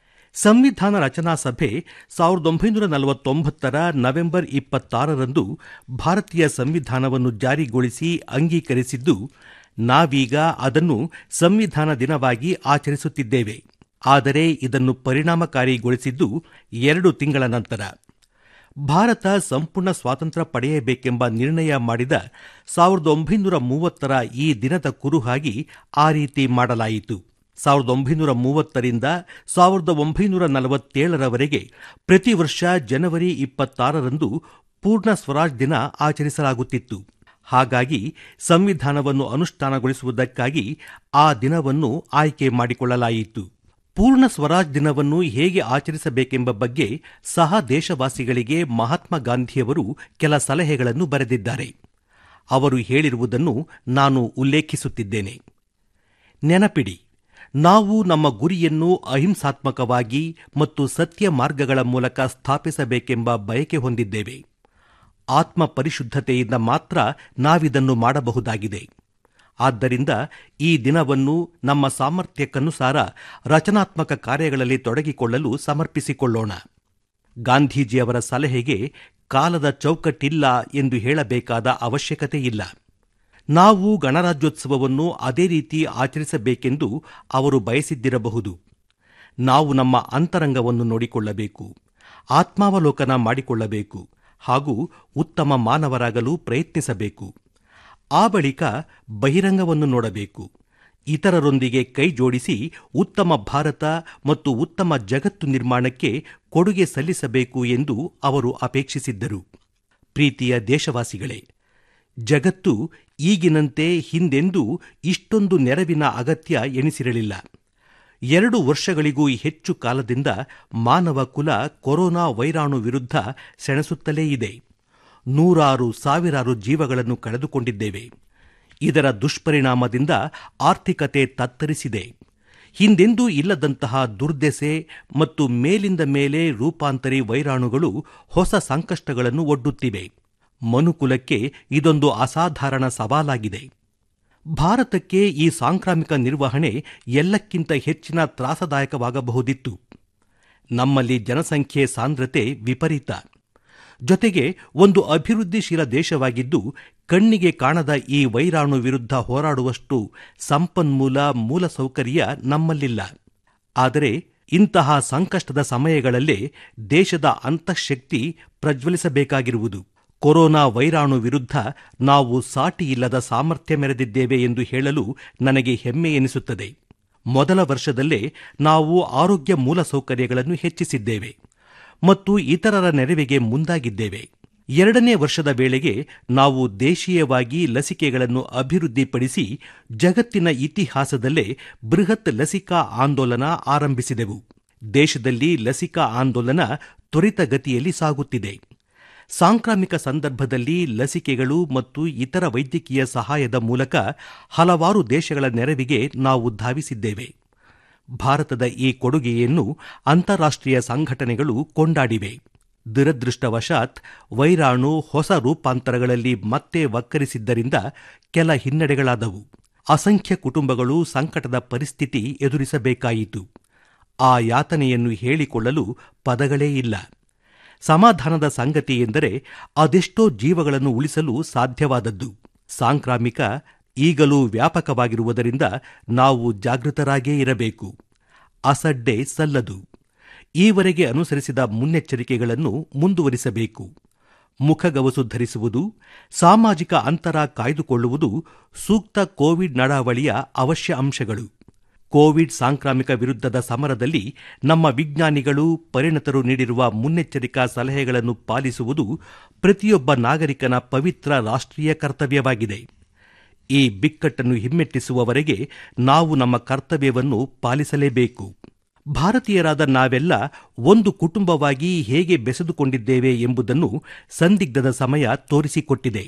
ಸಂವಿಧಾನ ರಚನಾ ಸಭೆ ಸಾವಿರದ ಒಂಬೈನೂರ ನಲವತ್ತೊಂಬತ್ತರ ನವೆಂಬರ್ ಇಪ್ಪತ್ತಾರರಂದು ಭಾರತೀಯ ಸಂವಿಧಾನವನ್ನು ಜಾರಿಗೊಳಿಸಿ ಅಂಗೀಕರಿಸಿದ್ದು ನಾವೀಗ ಅದನ್ನು ಸಂವಿಧಾನ ದಿನವಾಗಿ ಆಚರಿಸುತ್ತಿದ್ದೇವೆ ಆದರೆ ಇದನ್ನು ಪರಿಣಾಮಕಾರಿಗೊಳಿಸಿದ್ದು ಎರಡು ತಿಂಗಳ ನಂತರ ಭಾರತ ಸಂಪೂರ್ಣ ಸ್ವಾತಂತ್ರ್ಯ ಪಡೆಯಬೇಕೆಂಬ ನಿರ್ಣಯ ಮಾಡಿದ ಸಾವಿರದ ಒಂಬೈನೂರ ಮೂವತ್ತರ ಈ ದಿನದ ಕುರುಹಾಗಿ ಆ ರೀತಿ ಮಾಡಲಾಯಿತು ಸಾವಿರದ ಒಂಬೈನೂರ ಮೂವತ್ತರಿಂದ ಸಾವಿರದ ಒಂಬೈನೂರ ನಲವತ್ತೇಳರವರೆಗೆ ಪ್ರತಿ ವರ್ಷ ಜನವರಿ ಇಪ್ಪತ್ತಾರರಂದು ಪೂರ್ಣ ಸ್ವರಾಜ್ ದಿನ ಆಚರಿಸಲಾಗುತ್ತಿತ್ತು ಹಾಗಾಗಿ ಸಂವಿಧಾನವನ್ನು ಅನುಷ್ಠಾನಗೊಳಿಸುವುದಕ್ಕಾಗಿ ಆ ದಿನವನ್ನು ಆಯ್ಕೆ ಮಾಡಿಕೊಳ್ಳಲಾಯಿತು ಪೂರ್ಣ ಸ್ವರಾಜ್ ದಿನವನ್ನು ಹೇಗೆ ಆಚರಿಸಬೇಕೆಂಬ ಬಗ್ಗೆ ಸಹ ದೇಶವಾಸಿಗಳಿಗೆ ಮಹಾತ್ಮ ಗಾಂಧಿಯವರು ಕೆಲ ಸಲಹೆಗಳನ್ನು ಬರೆದಿದ್ದಾರೆ ಅವರು ಹೇಳಿರುವುದನ್ನು ನಾನು ಉಲ್ಲೇಖಿಸುತ್ತಿದ್ದೇನೆ ನೆನಪಿಡಿ ನಾವು ನಮ್ಮ ಗುರಿಯನ್ನು ಅಹಿಂಸಾತ್ಮಕವಾಗಿ ಮತ್ತು ಸತ್ಯ ಮಾರ್ಗಗಳ ಮೂಲಕ ಸ್ಥಾಪಿಸಬೇಕೆಂಬ ಬಯಕೆ ಹೊಂದಿದ್ದೇವೆ ಆತ್ಮ ಪರಿಶುದ್ಧತೆಯಿಂದ ಮಾತ್ರ ನಾವಿದನ್ನು ಮಾಡಬಹುದಾಗಿದೆ ಆದ್ದರಿಂದ ಈ ದಿನವನ್ನು ನಮ್ಮ ಸಾಮರ್ಥ್ಯಕ್ಕನುಸಾರ ರಚನಾತ್ಮಕ ಕಾರ್ಯಗಳಲ್ಲಿ ತೊಡಗಿಕೊಳ್ಳಲು ಸಮರ್ಪಿಸಿಕೊಳ್ಳೋಣ ಗಾಂಧೀಜಿಯವರ ಸಲಹೆಗೆ ಕಾಲದ ಚೌಕಟ್ಟಿಲ್ಲ ಎಂದು ಹೇಳಬೇಕಾದ ಅವಶ್ಯಕತೆ ಇಲ್ಲ ನಾವು ಗಣರಾಜ್ಯೋತ್ಸವವನ್ನು ಅದೇ ರೀತಿ ಆಚರಿಸಬೇಕೆಂದು ಅವರು ಬಯಸಿದ್ದಿರಬಹುದು ನಾವು ನಮ್ಮ ಅಂತರಂಗವನ್ನು ನೋಡಿಕೊಳ್ಳಬೇಕು ಆತ್ಮಾವಲೋಕನ ಮಾಡಿಕೊಳ್ಳಬೇಕು ಹಾಗೂ ಉತ್ತಮ ಮಾನವರಾಗಲು ಪ್ರಯತ್ನಿಸಬೇಕು ಆ ಬಳಿಕ ಬಹಿರಂಗವನ್ನು ನೋಡಬೇಕು ಇತರರೊಂದಿಗೆ ಕೈಜೋಡಿಸಿ ಉತ್ತಮ ಭಾರತ ಮತ್ತು ಉತ್ತಮ ಜಗತ್ತು ನಿರ್ಮಾಣಕ್ಕೆ ಕೊಡುಗೆ ಸಲ್ಲಿಸಬೇಕು ಎಂದು ಅವರು ಅಪೇಕ್ಷಿಸಿದ್ದರು ಪ್ರೀತಿಯ ದೇಶವಾಸಿಗಳೇ ಜಗತ್ತು ಈಗಿನಂತೆ ಹಿಂದೆಂದೂ ಇಷ್ಟೊಂದು ನೆರವಿನ ಅಗತ್ಯ ಎನಿಸಿರಲಿಲ್ಲ ಎರಡು ವರ್ಷಗಳಿಗೂ ಹೆಚ್ಚು ಕಾಲದಿಂದ ಮಾನವ ಕುಲ ಕೊರೋನಾ ವೈರಾಣು ವಿರುದ್ಧ ಸೆಣಸುತ್ತಲೇ ಇದೆ ನೂರಾರು ಸಾವಿರಾರು ಜೀವಗಳನ್ನು ಕಳೆದುಕೊಂಡಿದ್ದೇವೆ ಇದರ ದುಷ್ಪರಿಣಾಮದಿಂದ ಆರ್ಥಿಕತೆ ತತ್ತರಿಸಿದೆ ಹಿಂದೆಂದೂ ಇಲ್ಲದಂತಹ ದುರ್ದೆಸೆ ಮತ್ತು ಮೇಲಿಂದ ಮೇಲೆ ರೂಪಾಂತರಿ ವೈರಾಣುಗಳು ಹೊಸ ಸಂಕಷ್ಟಗಳನ್ನು ಒಡ್ಡುತ್ತಿವೆ ಮನುಕುಲಕ್ಕೆ ಇದೊಂದು ಅಸಾಧಾರಣ ಸವಾಲಾಗಿದೆ ಭಾರತಕ್ಕೆ ಈ ಸಾಂಕ್ರಾಮಿಕ ನಿರ್ವಹಣೆ ಎಲ್ಲಕ್ಕಿಂತ ಹೆಚ್ಚಿನ ತ್ರಾಸದಾಯಕವಾಗಬಹುದಿತ್ತು ನಮ್ಮಲ್ಲಿ ಜನಸಂಖ್ಯೆ ಸಾಂದ್ರತೆ ವಿಪರೀತ ಜೊತೆಗೆ ಒಂದು ಅಭಿವೃದ್ಧಿಶೀಲ ದೇಶವಾಗಿದ್ದು ಕಣ್ಣಿಗೆ ಕಾಣದ ಈ ವೈರಾಣು ವಿರುದ್ಧ ಹೋರಾಡುವಷ್ಟು ಸಂಪನ್ಮೂಲ ಮೂಲಸೌಕರ್ಯ ನಮ್ಮಲ್ಲಿಲ್ಲ ಆದರೆ ಇಂತಹ ಸಂಕಷ್ಟದ ಸಮಯಗಳಲ್ಲೇ ದೇಶದ ಅಂತಃಶಕ್ತಿ ಪ್ರಜ್ವಲಿಸಬೇಕಾಗಿರುವುದು ಕೊರೋನಾ ವೈರಾಣು ವಿರುದ್ಧ ನಾವು ಸಾಟಿಯಿಲ್ಲದ ಸಾಮರ್ಥ್ಯ ಮೆರೆದಿದ್ದೇವೆ ಎಂದು ಹೇಳಲು ನನಗೆ ಹೆಮ್ಮೆ ಎನಿಸುತ್ತದೆ ಮೊದಲ ವರ್ಷದಲ್ಲೇ ನಾವು ಆರೋಗ್ಯ ಮೂಲಸೌಕರ್ಯಗಳನ್ನು ಹೆಚ್ಚಿಸಿದ್ದೇವೆ ಮತ್ತು ಇತರರ ನೆರವಿಗೆ ಮುಂದಾಗಿದ್ದೇವೆ ಎರಡನೇ ವರ್ಷದ ವೇಳೆಗೆ ನಾವು ದೇಶೀಯವಾಗಿ ಲಸಿಕೆಗಳನ್ನು ಅಭಿವೃದ್ಧಿಪಡಿಸಿ ಜಗತ್ತಿನ ಇತಿಹಾಸದಲ್ಲೇ ಬೃಹತ್ ಲಸಿಕಾ ಆಂದೋಲನ ಆರಂಭಿಸಿದೆವು ದೇಶದಲ್ಲಿ ಲಸಿಕಾ ಆಂದೋಲನ ತ್ವರಿತಗತಿಯಲ್ಲಿ ಸಾಗುತ್ತಿದೆ ಸಾಂಕ್ರಾಮಿಕ ಸಂದರ್ಭದಲ್ಲಿ ಲಸಿಕೆಗಳು ಮತ್ತು ಇತರ ವೈದ್ಯಕೀಯ ಸಹಾಯದ ಮೂಲಕ ಹಲವಾರು ದೇಶಗಳ ನೆರವಿಗೆ ನಾವು ಧಾವಿಸಿದ್ದೇವೆ ಭಾರತದ ಈ ಕೊಡುಗೆಯನ್ನು ಅಂತಾರಾಷ್ಟ್ರೀಯ ಸಂಘಟನೆಗಳು ಕೊಂಡಾಡಿವೆ ದುರದೃಷ್ಟವಶಾತ್ ವೈರಾಣು ಹೊಸ ರೂಪಾಂತರಗಳಲ್ಲಿ ಮತ್ತೆ ವಕ್ಕರಿಸಿದ್ದರಿಂದ ಕೆಲ ಹಿನ್ನಡೆಗಳಾದವು ಅಸಂಖ್ಯ ಕುಟುಂಬಗಳು ಸಂಕಟದ ಪರಿಸ್ಥಿತಿ ಎದುರಿಸಬೇಕಾಯಿತು ಆ ಯಾತನೆಯನ್ನು ಹೇಳಿಕೊಳ್ಳಲು ಪದಗಳೇ ಇಲ್ಲ ಸಮಾಧಾನದ ಸಂಗತಿ ಎಂದರೆ ಅದೆಷ್ಟೋ ಜೀವಗಳನ್ನು ಉಳಿಸಲು ಸಾಧ್ಯವಾದದ್ದು ಸಾಂಕ್ರಾಮಿಕ ಈಗಲೂ ವ್ಯಾಪಕವಾಗಿರುವುದರಿಂದ ನಾವು ಜಾಗೃತರಾಗೇ ಇರಬೇಕು ಅಸಡ್ಡೆ ಸಲ್ಲದು ಈವರೆಗೆ ಅನುಸರಿಸಿದ ಮುನ್ನೆಚ್ಚರಿಕೆಗಳನ್ನು ಮುಂದುವರಿಸಬೇಕು ಮುಖಗವಸು ಧರಿಸುವುದು ಸಾಮಾಜಿಕ ಅಂತರ ಕಾಯ್ದುಕೊಳ್ಳುವುದು ಸೂಕ್ತ ಕೋವಿಡ್ ನಡಾವಳಿಯ ಅವಶ್ಯ ಅಂಶಗಳು ಕೋವಿಡ್ ಸಾಂಕ್ರಾಮಿಕ ವಿರುದ್ಧದ ಸಮರದಲ್ಲಿ ನಮ್ಮ ವಿಜ್ಞಾನಿಗಳು ಪರಿಣತರು ನೀಡಿರುವ ಮುನ್ನೆಚ್ಚರಿಕಾ ಸಲಹೆಗಳನ್ನು ಪಾಲಿಸುವುದು ಪ್ರತಿಯೊಬ್ಬ ನಾಗರಿಕನ ಪವಿತ್ರ ರಾಷ್ಟ್ರೀಯ ಕರ್ತವ್ಯವಾಗಿದೆ ಈ ಬಿಕ್ಕಟ್ಟನ್ನು ಹಿಮ್ಮೆಟ್ಟಿಸುವವರೆಗೆ ನಾವು ನಮ್ಮ ಕರ್ತವ್ಯವನ್ನು ಪಾಲಿಸಲೇಬೇಕು ಭಾರತೀಯರಾದ ನಾವೆಲ್ಲ ಒಂದು ಕುಟುಂಬವಾಗಿ ಹೇಗೆ ಬೆಸೆದುಕೊಂಡಿದ್ದೇವೆ ಎಂಬುದನ್ನು ಸಂದಿಗ್ಧದ ಸಮಯ ತೋರಿಸಿಕೊಟ್ಟಿದೆ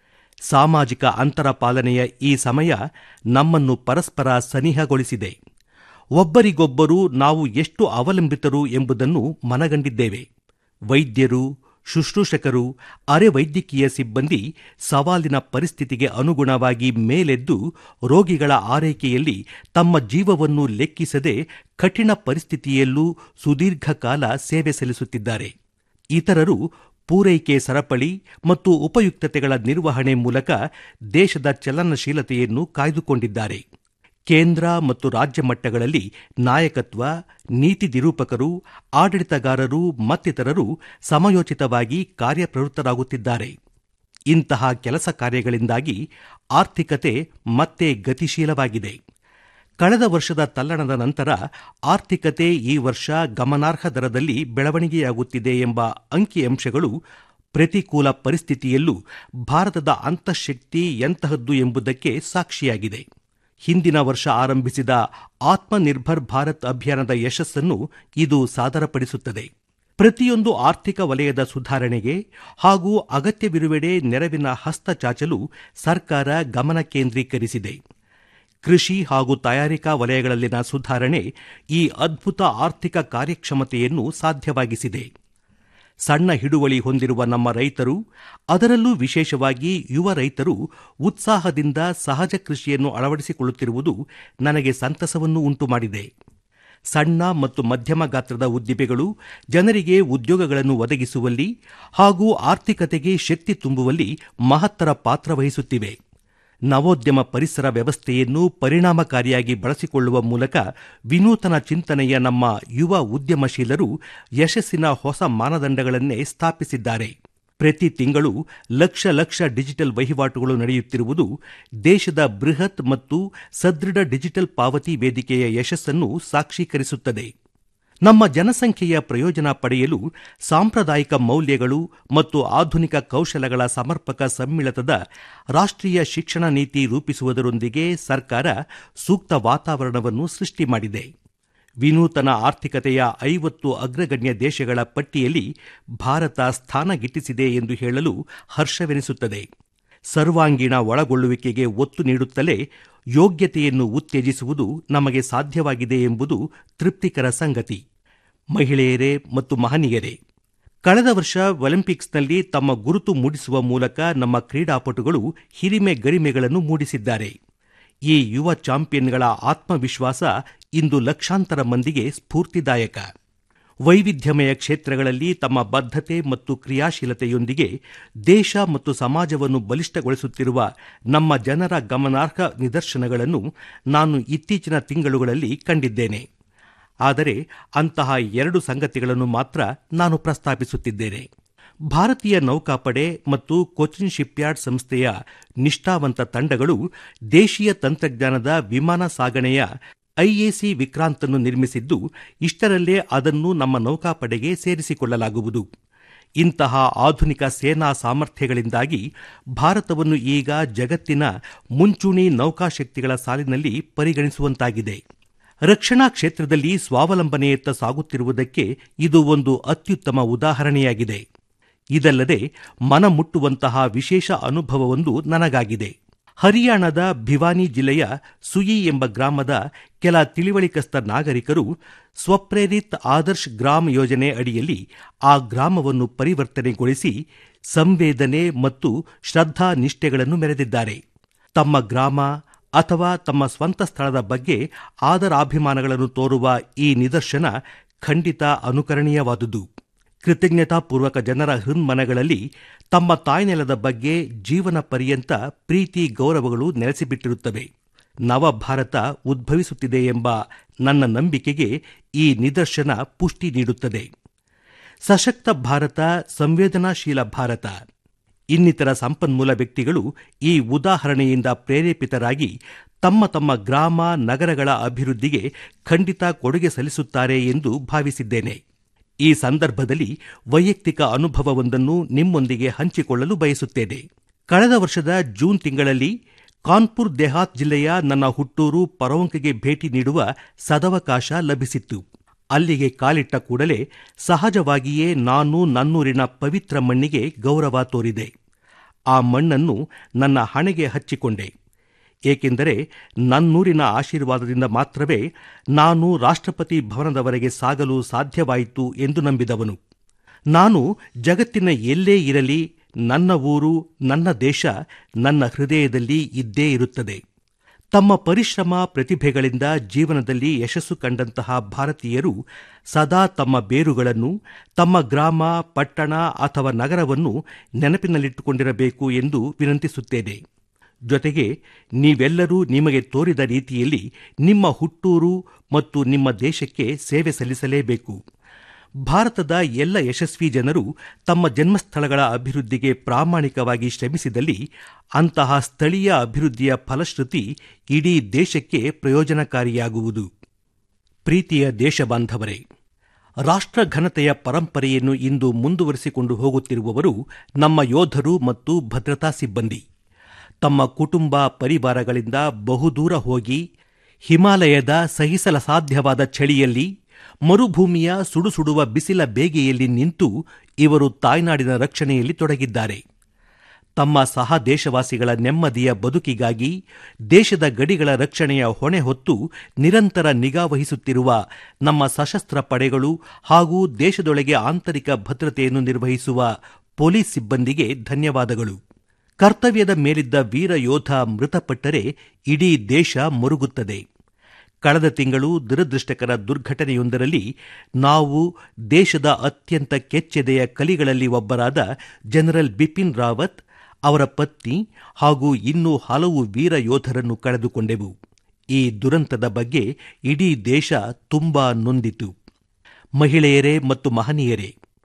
ಸಾಮಾಜಿಕ ಅಂತರ ಪಾಲನೆಯ ಈ ಸಮಯ ನಮ್ಮನ್ನು ಪರಸ್ಪರ ಸನಿಹಗೊಳಿಸಿದೆ ಒಬ್ಬರಿಗೊಬ್ಬರು ನಾವು ಎಷ್ಟು ಅವಲಂಬಿತರು ಎಂಬುದನ್ನು ಮನಗಂಡಿದ್ದೇವೆ ವೈದ್ಯರು ಶುಶ್ರೂಷಕರು ಅರೆ ವೈದ್ಯಕೀಯ ಸಿಬ್ಬಂದಿ ಸವಾಲಿನ ಪರಿಸ್ಥಿತಿಗೆ ಅನುಗುಣವಾಗಿ ಮೇಲೆದ್ದು ರೋಗಿಗಳ ಆರೈಕೆಯಲ್ಲಿ ತಮ್ಮ ಜೀವವನ್ನು ಲೆಕ್ಕಿಸದೆ ಕಠಿಣ ಪರಿಸ್ಥಿತಿಯಲ್ಲೂ ಸುದೀರ್ಘಕಾಲ ಸೇವೆ ಸಲ್ಲಿಸುತ್ತಿದ್ದಾರೆ ಇತರರು ಪೂರೈಕೆ ಸರಪಳಿ ಮತ್ತು ಉಪಯುಕ್ತತೆಗಳ ನಿರ್ವಹಣೆ ಮೂಲಕ ದೇಶದ ಚಲನಶೀಲತೆಯನ್ನು ಕಾಯ್ದುಕೊಂಡಿದ್ದಾರೆ ಕೇಂದ್ರ ಮತ್ತು ರಾಜ್ಯ ಮಟ್ಟಗಳಲ್ಲಿ ನಾಯಕತ್ವ ನೀತಿ ನಿರೂಪಕರು ಆಡಳಿತಗಾರರು ಮತ್ತಿತರರು ಸಮಯೋಚಿತವಾಗಿ ಕಾರ್ಯಪ್ರವೃತ್ತರಾಗುತ್ತಿದ್ದಾರೆ ಇಂತಹ ಕೆಲಸ ಕಾರ್ಯಗಳಿಂದಾಗಿ ಆರ್ಥಿಕತೆ ಮತ್ತೆ ಗತಿಶೀಲವಾಗಿದೆ ಕಳೆದ ವರ್ಷದ ತಲ್ಲಣದ ನಂತರ ಆರ್ಥಿಕತೆ ಈ ವರ್ಷ ಗಮನಾರ್ಹ ದರದಲ್ಲಿ ಬೆಳವಣಿಗೆಯಾಗುತ್ತಿದೆ ಎಂಬ ಅಂಕಿಅಂಶಗಳು ಪ್ರತಿಕೂಲ ಪರಿಸ್ಥಿತಿಯಲ್ಲೂ ಭಾರತದ ಅಂತಃಶಕ್ತಿ ಎಂತಹದ್ದು ಎಂಬುದಕ್ಕೆ ಸಾಕ್ಷಿಯಾಗಿದೆ ಹಿಂದಿನ ವರ್ಷ ಆರಂಭಿಸಿದ ಆತ್ಮನಿರ್ಭರ್ ಭಾರತ್ ಅಭಿಯಾನದ ಯಶಸ್ಸನ್ನು ಇದು ಸಾದರಪಡಿಸುತ್ತದೆ ಪ್ರತಿಯೊಂದು ಆರ್ಥಿಕ ವಲಯದ ಸುಧಾರಣೆಗೆ ಹಾಗೂ ಅಗತ್ಯವಿರುವೆಡೆ ನೆರವಿನ ಹಸ್ತ ಚಾಚಲು ಸರ್ಕಾರ ಗಮನ ಕೇಂದ್ರೀಕರಿಸಿದೆ ಕೃಷಿ ಹಾಗೂ ತಯಾರಿಕಾ ವಲಯಗಳಲ್ಲಿನ ಸುಧಾರಣೆ ಈ ಅದ್ಭುತ ಆರ್ಥಿಕ ಕಾರ್ಯಕ್ಷಮತೆಯನ್ನು ಸಾಧ್ಯವಾಗಿಸಿದೆ ಸಣ್ಣ ಹಿಡುವಳಿ ಹೊಂದಿರುವ ನಮ್ಮ ರೈತರು ಅದರಲ್ಲೂ ವಿಶೇಷವಾಗಿ ಯುವ ರೈತರು ಉತ್ಸಾಹದಿಂದ ಸಹಜ ಕೃಷಿಯನ್ನು ಅಳವಡಿಸಿಕೊಳ್ಳುತ್ತಿರುವುದು ನನಗೆ ಸಂತಸವನ್ನು ಉಂಟುಮಾಡಿದೆ ಸಣ್ಣ ಮತ್ತು ಮಧ್ಯಮ ಗಾತ್ರದ ಉದ್ದಿಮೆಗಳು ಜನರಿಗೆ ಉದ್ಯೋಗಗಳನ್ನು ಒದಗಿಸುವಲ್ಲಿ ಹಾಗೂ ಆರ್ಥಿಕತೆಗೆ ಶಕ್ತಿ ತುಂಬುವಲ್ಲಿ ಮಹತ್ತರ ಪಾತ್ರ ವಹಿಸುತ್ತಿವೆ ನವೋದ್ಯಮ ಪರಿಸರ ವ್ಯವಸ್ಥೆಯನ್ನು ಪರಿಣಾಮಕಾರಿಯಾಗಿ ಬಳಸಿಕೊಳ್ಳುವ ಮೂಲಕ ವಿನೂತನ ಚಿಂತನೆಯ ನಮ್ಮ ಯುವ ಉದ್ಯಮಶೀಲರು ಯಶಸ್ಸಿನ ಹೊಸ ಮಾನದಂಡಗಳನ್ನೇ ಸ್ಥಾಪಿಸಿದ್ದಾರೆ ಪ್ರತಿ ತಿಂಗಳು ಲಕ್ಷ ಲಕ್ಷ ಡಿಜಿಟಲ್ ವಹಿವಾಟುಗಳು ನಡೆಯುತ್ತಿರುವುದು ದೇಶದ ಬೃಹತ್ ಮತ್ತು ಸದೃಢ ಡಿಜಿಟಲ್ ಪಾವತಿ ವೇದಿಕೆಯ ಯಶಸ್ಸನ್ನು ಸಾಕ್ಷೀಕರಿಸುತ್ತದೆ ನಮ್ಮ ಜನಸಂಖ್ಯೆಯ ಪ್ರಯೋಜನ ಪಡೆಯಲು ಸಾಂಪ್ರದಾಯಿಕ ಮೌಲ್ಯಗಳು ಮತ್ತು ಆಧುನಿಕ ಕೌಶಲಗಳ ಸಮರ್ಪಕ ಸಮ್ಮಿಳಿತದ ರಾಷ್ಟ್ರೀಯ ಶಿಕ್ಷಣ ನೀತಿ ರೂಪಿಸುವುದರೊಂದಿಗೆ ಸರ್ಕಾರ ಸೂಕ್ತ ವಾತಾವರಣವನ್ನು ಸೃಷ್ಟಿ ಮಾಡಿದೆ ವಿನೂತನ ಆರ್ಥಿಕತೆಯ ಐವತ್ತು ಅಗ್ರಗಣ್ಯ ದೇಶಗಳ ಪಟ್ಟಿಯಲ್ಲಿ ಭಾರತ ಸ್ಥಾನ ಗಿಟ್ಟಿಸಿದೆ ಎಂದು ಹೇಳಲು ಹರ್ಷವೆನಿಸುತ್ತದೆ ಸರ್ವಾಂಗೀಣ ಒಳಗೊಳ್ಳುವಿಕೆಗೆ ಒತ್ತು ನೀಡುತ್ತಲೇ ಯೋಗ್ಯತೆಯನ್ನು ಉತ್ತೇಜಿಸುವುದು ನಮಗೆ ಸಾಧ್ಯವಾಗಿದೆ ಎಂಬುದು ತೃಪ್ತಿಕರ ಸಂಗತಿ ಮಹಿಳೆಯರೇ ಮತ್ತು ಮಹನೀಯರೇ ಕಳೆದ ವರ್ಷ ಒಲಿಂಪಿಕ್ಸ್ನಲ್ಲಿ ತಮ್ಮ ಗುರುತು ಮೂಡಿಸುವ ಮೂಲಕ ನಮ್ಮ ಕ್ರೀಡಾಪಟುಗಳು ಹಿರಿಮೆ ಗರಿಮೆಗಳನ್ನು ಮೂಡಿಸಿದ್ದಾರೆ ಈ ಯುವ ಚಾಂಪಿಯನ್ಗಳ ಆತ್ಮವಿಶ್ವಾಸ ಇಂದು ಲಕ್ಷಾಂತರ ಮಂದಿಗೆ ಸ್ಫೂರ್ತಿದಾಯಕ ವೈವಿಧ್ಯಮಯ ಕ್ಷೇತ್ರಗಳಲ್ಲಿ ತಮ್ಮ ಬದ್ಧತೆ ಮತ್ತು ಕ್ರಿಯಾಶೀಲತೆಯೊಂದಿಗೆ ದೇಶ ಮತ್ತು ಸಮಾಜವನ್ನು ಬಲಿಷ್ಠಗೊಳಿಸುತ್ತಿರುವ ನಮ್ಮ ಜನರ ಗಮನಾರ್ಹ ನಿದರ್ಶನಗಳನ್ನು ನಾನು ಇತ್ತೀಚಿನ ತಿಂಗಳುಗಳಲ್ಲಿ ಕಂಡಿದ್ದೇನೆ ಆದರೆ ಅಂತಹ ಎರಡು ಸಂಗತಿಗಳನ್ನು ಮಾತ್ರ ನಾನು ಪ್ರಸ್ತಾಪಿಸುತ್ತಿದ್ದೇನೆ ಭಾರತೀಯ ನೌಕಾಪಡೆ ಮತ್ತು ಕೊಚ್ಚಿನ್ ಶಿಪ್ಯಾರ್ಡ್ ಸಂಸ್ಥೆಯ ನಿಷ್ಠಾವಂತ ತಂಡಗಳು ದೇಶೀಯ ತಂತ್ರಜ್ಞಾನದ ವಿಮಾನ ಸಾಗಣೆಯ ಐಎಸಿ ವಿಕ್ರಾಂತನ್ನು ನಿರ್ಮಿಸಿದ್ದು ಇಷ್ಟರಲ್ಲೇ ಅದನ್ನು ನಮ್ಮ ನೌಕಾಪಡೆಗೆ ಸೇರಿಸಿಕೊಳ್ಳಲಾಗುವುದು ಇಂತಹ ಆಧುನಿಕ ಸೇನಾ ಸಾಮರ್ಥ್ಯಗಳಿಂದಾಗಿ ಭಾರತವನ್ನು ಈಗ ಜಗತ್ತಿನ ಮುಂಚೂಣಿ ನೌಕಾಶಕ್ತಿಗಳ ಸಾಲಿನಲ್ಲಿ ಪರಿಗಣಿಸುವಂತಾಗಿದೆ ರಕ್ಷಣಾ ಕ್ಷೇತ್ರದಲ್ಲಿ ಸ್ವಾವಲಂಬನೆಯತ್ತ ಸಾಗುತ್ತಿರುವುದಕ್ಕೆ ಇದು ಒಂದು ಅತ್ಯುತ್ತಮ ಉದಾಹರಣೆಯಾಗಿದೆ ಇದಲ್ಲದೆ ಮನ ಮುಟ್ಟುವಂತಹ ವಿಶೇಷ ಅನುಭವವೊಂದು ನನಗಾಗಿದೆ ಹರಿಯಾಣದ ಭಿವಾನಿ ಜಿಲ್ಲೆಯ ಸುಯಿ ಎಂಬ ಗ್ರಾಮದ ಕೆಲ ತಿಳಿವಳಿಕಸ್ಥ ನಾಗರಿಕರು ಸ್ವಪ್ರೇರಿತ್ ಆದರ್ಶ್ ಗ್ರಾಮ್ ಯೋಜನೆ ಅಡಿಯಲ್ಲಿ ಆ ಗ್ರಾಮವನ್ನು ಪರಿವರ್ತನೆಗೊಳಿಸಿ ಸಂವೇದನೆ ಮತ್ತು ಶ್ರದ್ಧಾ ನಿಷ್ಠೆಗಳನ್ನು ಮೆರೆದಿದ್ದಾರೆ ತಮ್ಮ ಗ್ರಾಮ ಅಥವಾ ತಮ್ಮ ಸ್ವಂತ ಸ್ಥಳದ ಬಗ್ಗೆ ಆದರಾಭಿಮಾನಗಳನ್ನು ತೋರುವ ಈ ನಿದರ್ಶನ ಖಂಡಿತ ಅನುಕರಣೀಯವಾದುದು ಕೃತಜ್ಞತಾಪೂರ್ವಕ ಜನರ ಹೃನ್ಮನಗಳಲ್ಲಿ ತಮ್ಮ ತಾಯ್ನೆಲದ ಬಗ್ಗೆ ಜೀವನ ಪರ್ಯಂತ ಪ್ರೀತಿ ಗೌರವಗಳು ನೆಲೆಸಿಬಿಟ್ಟಿರುತ್ತವೆ ನವಭಾರತ ಉದ್ಭವಿಸುತ್ತಿದೆ ಎಂಬ ನನ್ನ ನಂಬಿಕೆಗೆ ಈ ನಿದರ್ಶನ ಪುಷ್ಟಿ ನೀಡುತ್ತದೆ ಸಶಕ್ತ ಭಾರತ ಸಂವೇದನಾಶೀಲ ಭಾರತ ಇನ್ನಿತರ ಸಂಪನ್ಮೂಲ ವ್ಯಕ್ತಿಗಳು ಈ ಉದಾಹರಣೆಯಿಂದ ಪ್ರೇರೇಪಿತರಾಗಿ ತಮ್ಮ ತಮ್ಮ ಗ್ರಾಮ ನಗರಗಳ ಅಭಿವೃದ್ಧಿಗೆ ಖಂಡಿತ ಕೊಡುಗೆ ಸಲ್ಲಿಸುತ್ತಾರೆ ಎಂದು ಭಾವಿಸಿದ್ದೇನೆ ಈ ಸಂದರ್ಭದಲ್ಲಿ ವೈಯಕ್ತಿಕ ಅನುಭವವೊಂದನ್ನು ನಿಮ್ಮೊಂದಿಗೆ ಹಂಚಿಕೊಳ್ಳಲು ಬಯಸುತ್ತೇನೆ ಕಳೆದ ವರ್ಷದ ಜೂನ್ ತಿಂಗಳಲ್ಲಿ ಕಾನ್ಪುರ್ ದೇಹಾತ್ ಜಿಲ್ಲೆಯ ನನ್ನ ಹುಟ್ಟೂರು ಪರವಂಕೆಗೆ ಭೇಟಿ ನೀಡುವ ಸದವಕಾಶ ಲಭಿಸಿತ್ತು ಅಲ್ಲಿಗೆ ಕಾಲಿಟ್ಟ ಕೂಡಲೇ ಸಹಜವಾಗಿಯೇ ನಾನು ನನ್ನೂರಿನ ಪವಿತ್ರ ಮಣ್ಣಿಗೆ ಗೌರವ ತೋರಿದೆ ಆ ಮಣ್ಣನ್ನು ನನ್ನ ಹಣೆಗೆ ಹಚ್ಚಿಕೊಂಡೆ ಏಕೆಂದರೆ ನನ್ನೂರಿನ ಆಶೀರ್ವಾದದಿಂದ ಮಾತ್ರವೇ ನಾನು ರಾಷ್ಟ್ರಪತಿ ಭವನದವರೆಗೆ ಸಾಗಲು ಸಾಧ್ಯವಾಯಿತು ಎಂದು ನಂಬಿದವನು ನಾನು ಜಗತ್ತಿನ ಎಲ್ಲೇ ಇರಲಿ ನನ್ನ ಊರು ನನ್ನ ದೇಶ ನನ್ನ ಹೃದಯದಲ್ಲಿ ಇದ್ದೇ ಇರುತ್ತದೆ ತಮ್ಮ ಪರಿಶ್ರಮ ಪ್ರತಿಭೆಗಳಿಂದ ಜೀವನದಲ್ಲಿ ಯಶಸ್ಸು ಕಂಡಂತಹ ಭಾರತೀಯರು ಸದಾ ತಮ್ಮ ಬೇರುಗಳನ್ನು ತಮ್ಮ ಗ್ರಾಮ ಪಟ್ಟಣ ಅಥವಾ ನಗರವನ್ನು ನೆನಪಿನಲ್ಲಿಟ್ಟುಕೊಂಡಿರಬೇಕು ಎಂದು ವಿನಂತಿಸುತ್ತೇನೆ ಜೊತೆಗೆ ನೀವೆಲ್ಲರೂ ನಿಮಗೆ ತೋರಿದ ರೀತಿಯಲ್ಲಿ ನಿಮ್ಮ ಹುಟ್ಟೂರು ಮತ್ತು ನಿಮ್ಮ ದೇಶಕ್ಕೆ ಸೇವೆ ಸಲ್ಲಿಸಲೇಬೇಕು ಭಾರತದ ಎಲ್ಲ ಯಶಸ್ವಿ ಜನರು ತಮ್ಮ ಜನ್ಮಸ್ಥಳಗಳ ಅಭಿವೃದ್ಧಿಗೆ ಪ್ರಾಮಾಣಿಕವಾಗಿ ಶ್ರಮಿಸಿದಲ್ಲಿ ಅಂತಹ ಸ್ಥಳೀಯ ಅಭಿವೃದ್ಧಿಯ ಫಲಶ್ರುತಿ ಇಡೀ ದೇಶಕ್ಕೆ ಪ್ರಯೋಜನಕಾರಿಯಾಗುವುದು ಪ್ರೀತಿಯ ದೇಶಬಾಂಧವರೇ ರಾಷ್ಟ್ರ ಘನತೆಯ ಪರಂಪರೆಯನ್ನು ಇಂದು ಮುಂದುವರಿಸಿಕೊಂಡು ಹೋಗುತ್ತಿರುವವರು ನಮ್ಮ ಯೋಧರು ಮತ್ತು ಭದ್ರತಾ ಸಿಬ್ಬಂದಿ ತಮ್ಮ ಕುಟುಂಬ ಪರಿವಾರಗಳಿಂದ ಬಹುದೂರ ಹೋಗಿ ಹಿಮಾಲಯದ ಸಹಿಸಲಸಾಧ್ಯವಾದ ಚಳಿಯಲ್ಲಿ ಮರುಭೂಮಿಯ ಸುಡುಸುಡುವ ಬಿಸಿಲ ಬೇಗೆಯಲ್ಲಿ ನಿಂತು ಇವರು ತಾಯ್ನಾಡಿನ ರಕ್ಷಣೆಯಲ್ಲಿ ತೊಡಗಿದ್ದಾರೆ ತಮ್ಮ ಸಹ ದೇಶವಾಸಿಗಳ ನೆಮ್ಮದಿಯ ಬದುಕಿಗಾಗಿ ದೇಶದ ಗಡಿಗಳ ರಕ್ಷಣೆಯ ಹೊಣೆ ಹೊತ್ತು ನಿರಂತರ ನಿಗಾವಹಿಸುತ್ತಿರುವ ನಮ್ಮ ಸಶಸ್ತ್ರ ಪಡೆಗಳು ಹಾಗೂ ದೇಶದೊಳಗೆ ಆಂತರಿಕ ಭದ್ರತೆಯನ್ನು ನಿರ್ವಹಿಸುವ ಪೊಲೀಸ್ ಸಿಬ್ಬಂದಿಗೆ ಧನ್ಯವಾದಗಳು ಕರ್ತವ್ಯದ ಮೇಲಿದ್ದ ವೀರ ಯೋಧ ಮೃತಪಟ್ಟರೆ ಇಡೀ ದೇಶ ಮರುಗುತ್ತದೆ ಕಳೆದ ತಿಂಗಳು ದುರದೃಷ್ಟಕರ ದುರ್ಘಟನೆಯೊಂದರಲ್ಲಿ ನಾವು ದೇಶದ ಅತ್ಯಂತ ಕೆಚ್ಚೆದೆಯ ಕಲಿಗಳಲ್ಲಿ ಒಬ್ಬರಾದ ಜನರಲ್ ಬಿಪಿನ್ ರಾವತ್ ಅವರ ಪತ್ನಿ ಹಾಗೂ ಇನ್ನೂ ಹಲವು ವೀರ ಯೋಧರನ್ನು ಕಳೆದುಕೊಂಡೆವು ಈ ದುರಂತದ ಬಗ್ಗೆ ಇಡೀ ದೇಶ ತುಂಬಾ ನೊಂದಿತು ಮಹಿಳೆಯರೇ ಮತ್ತು ಮಹನೀಯರೇ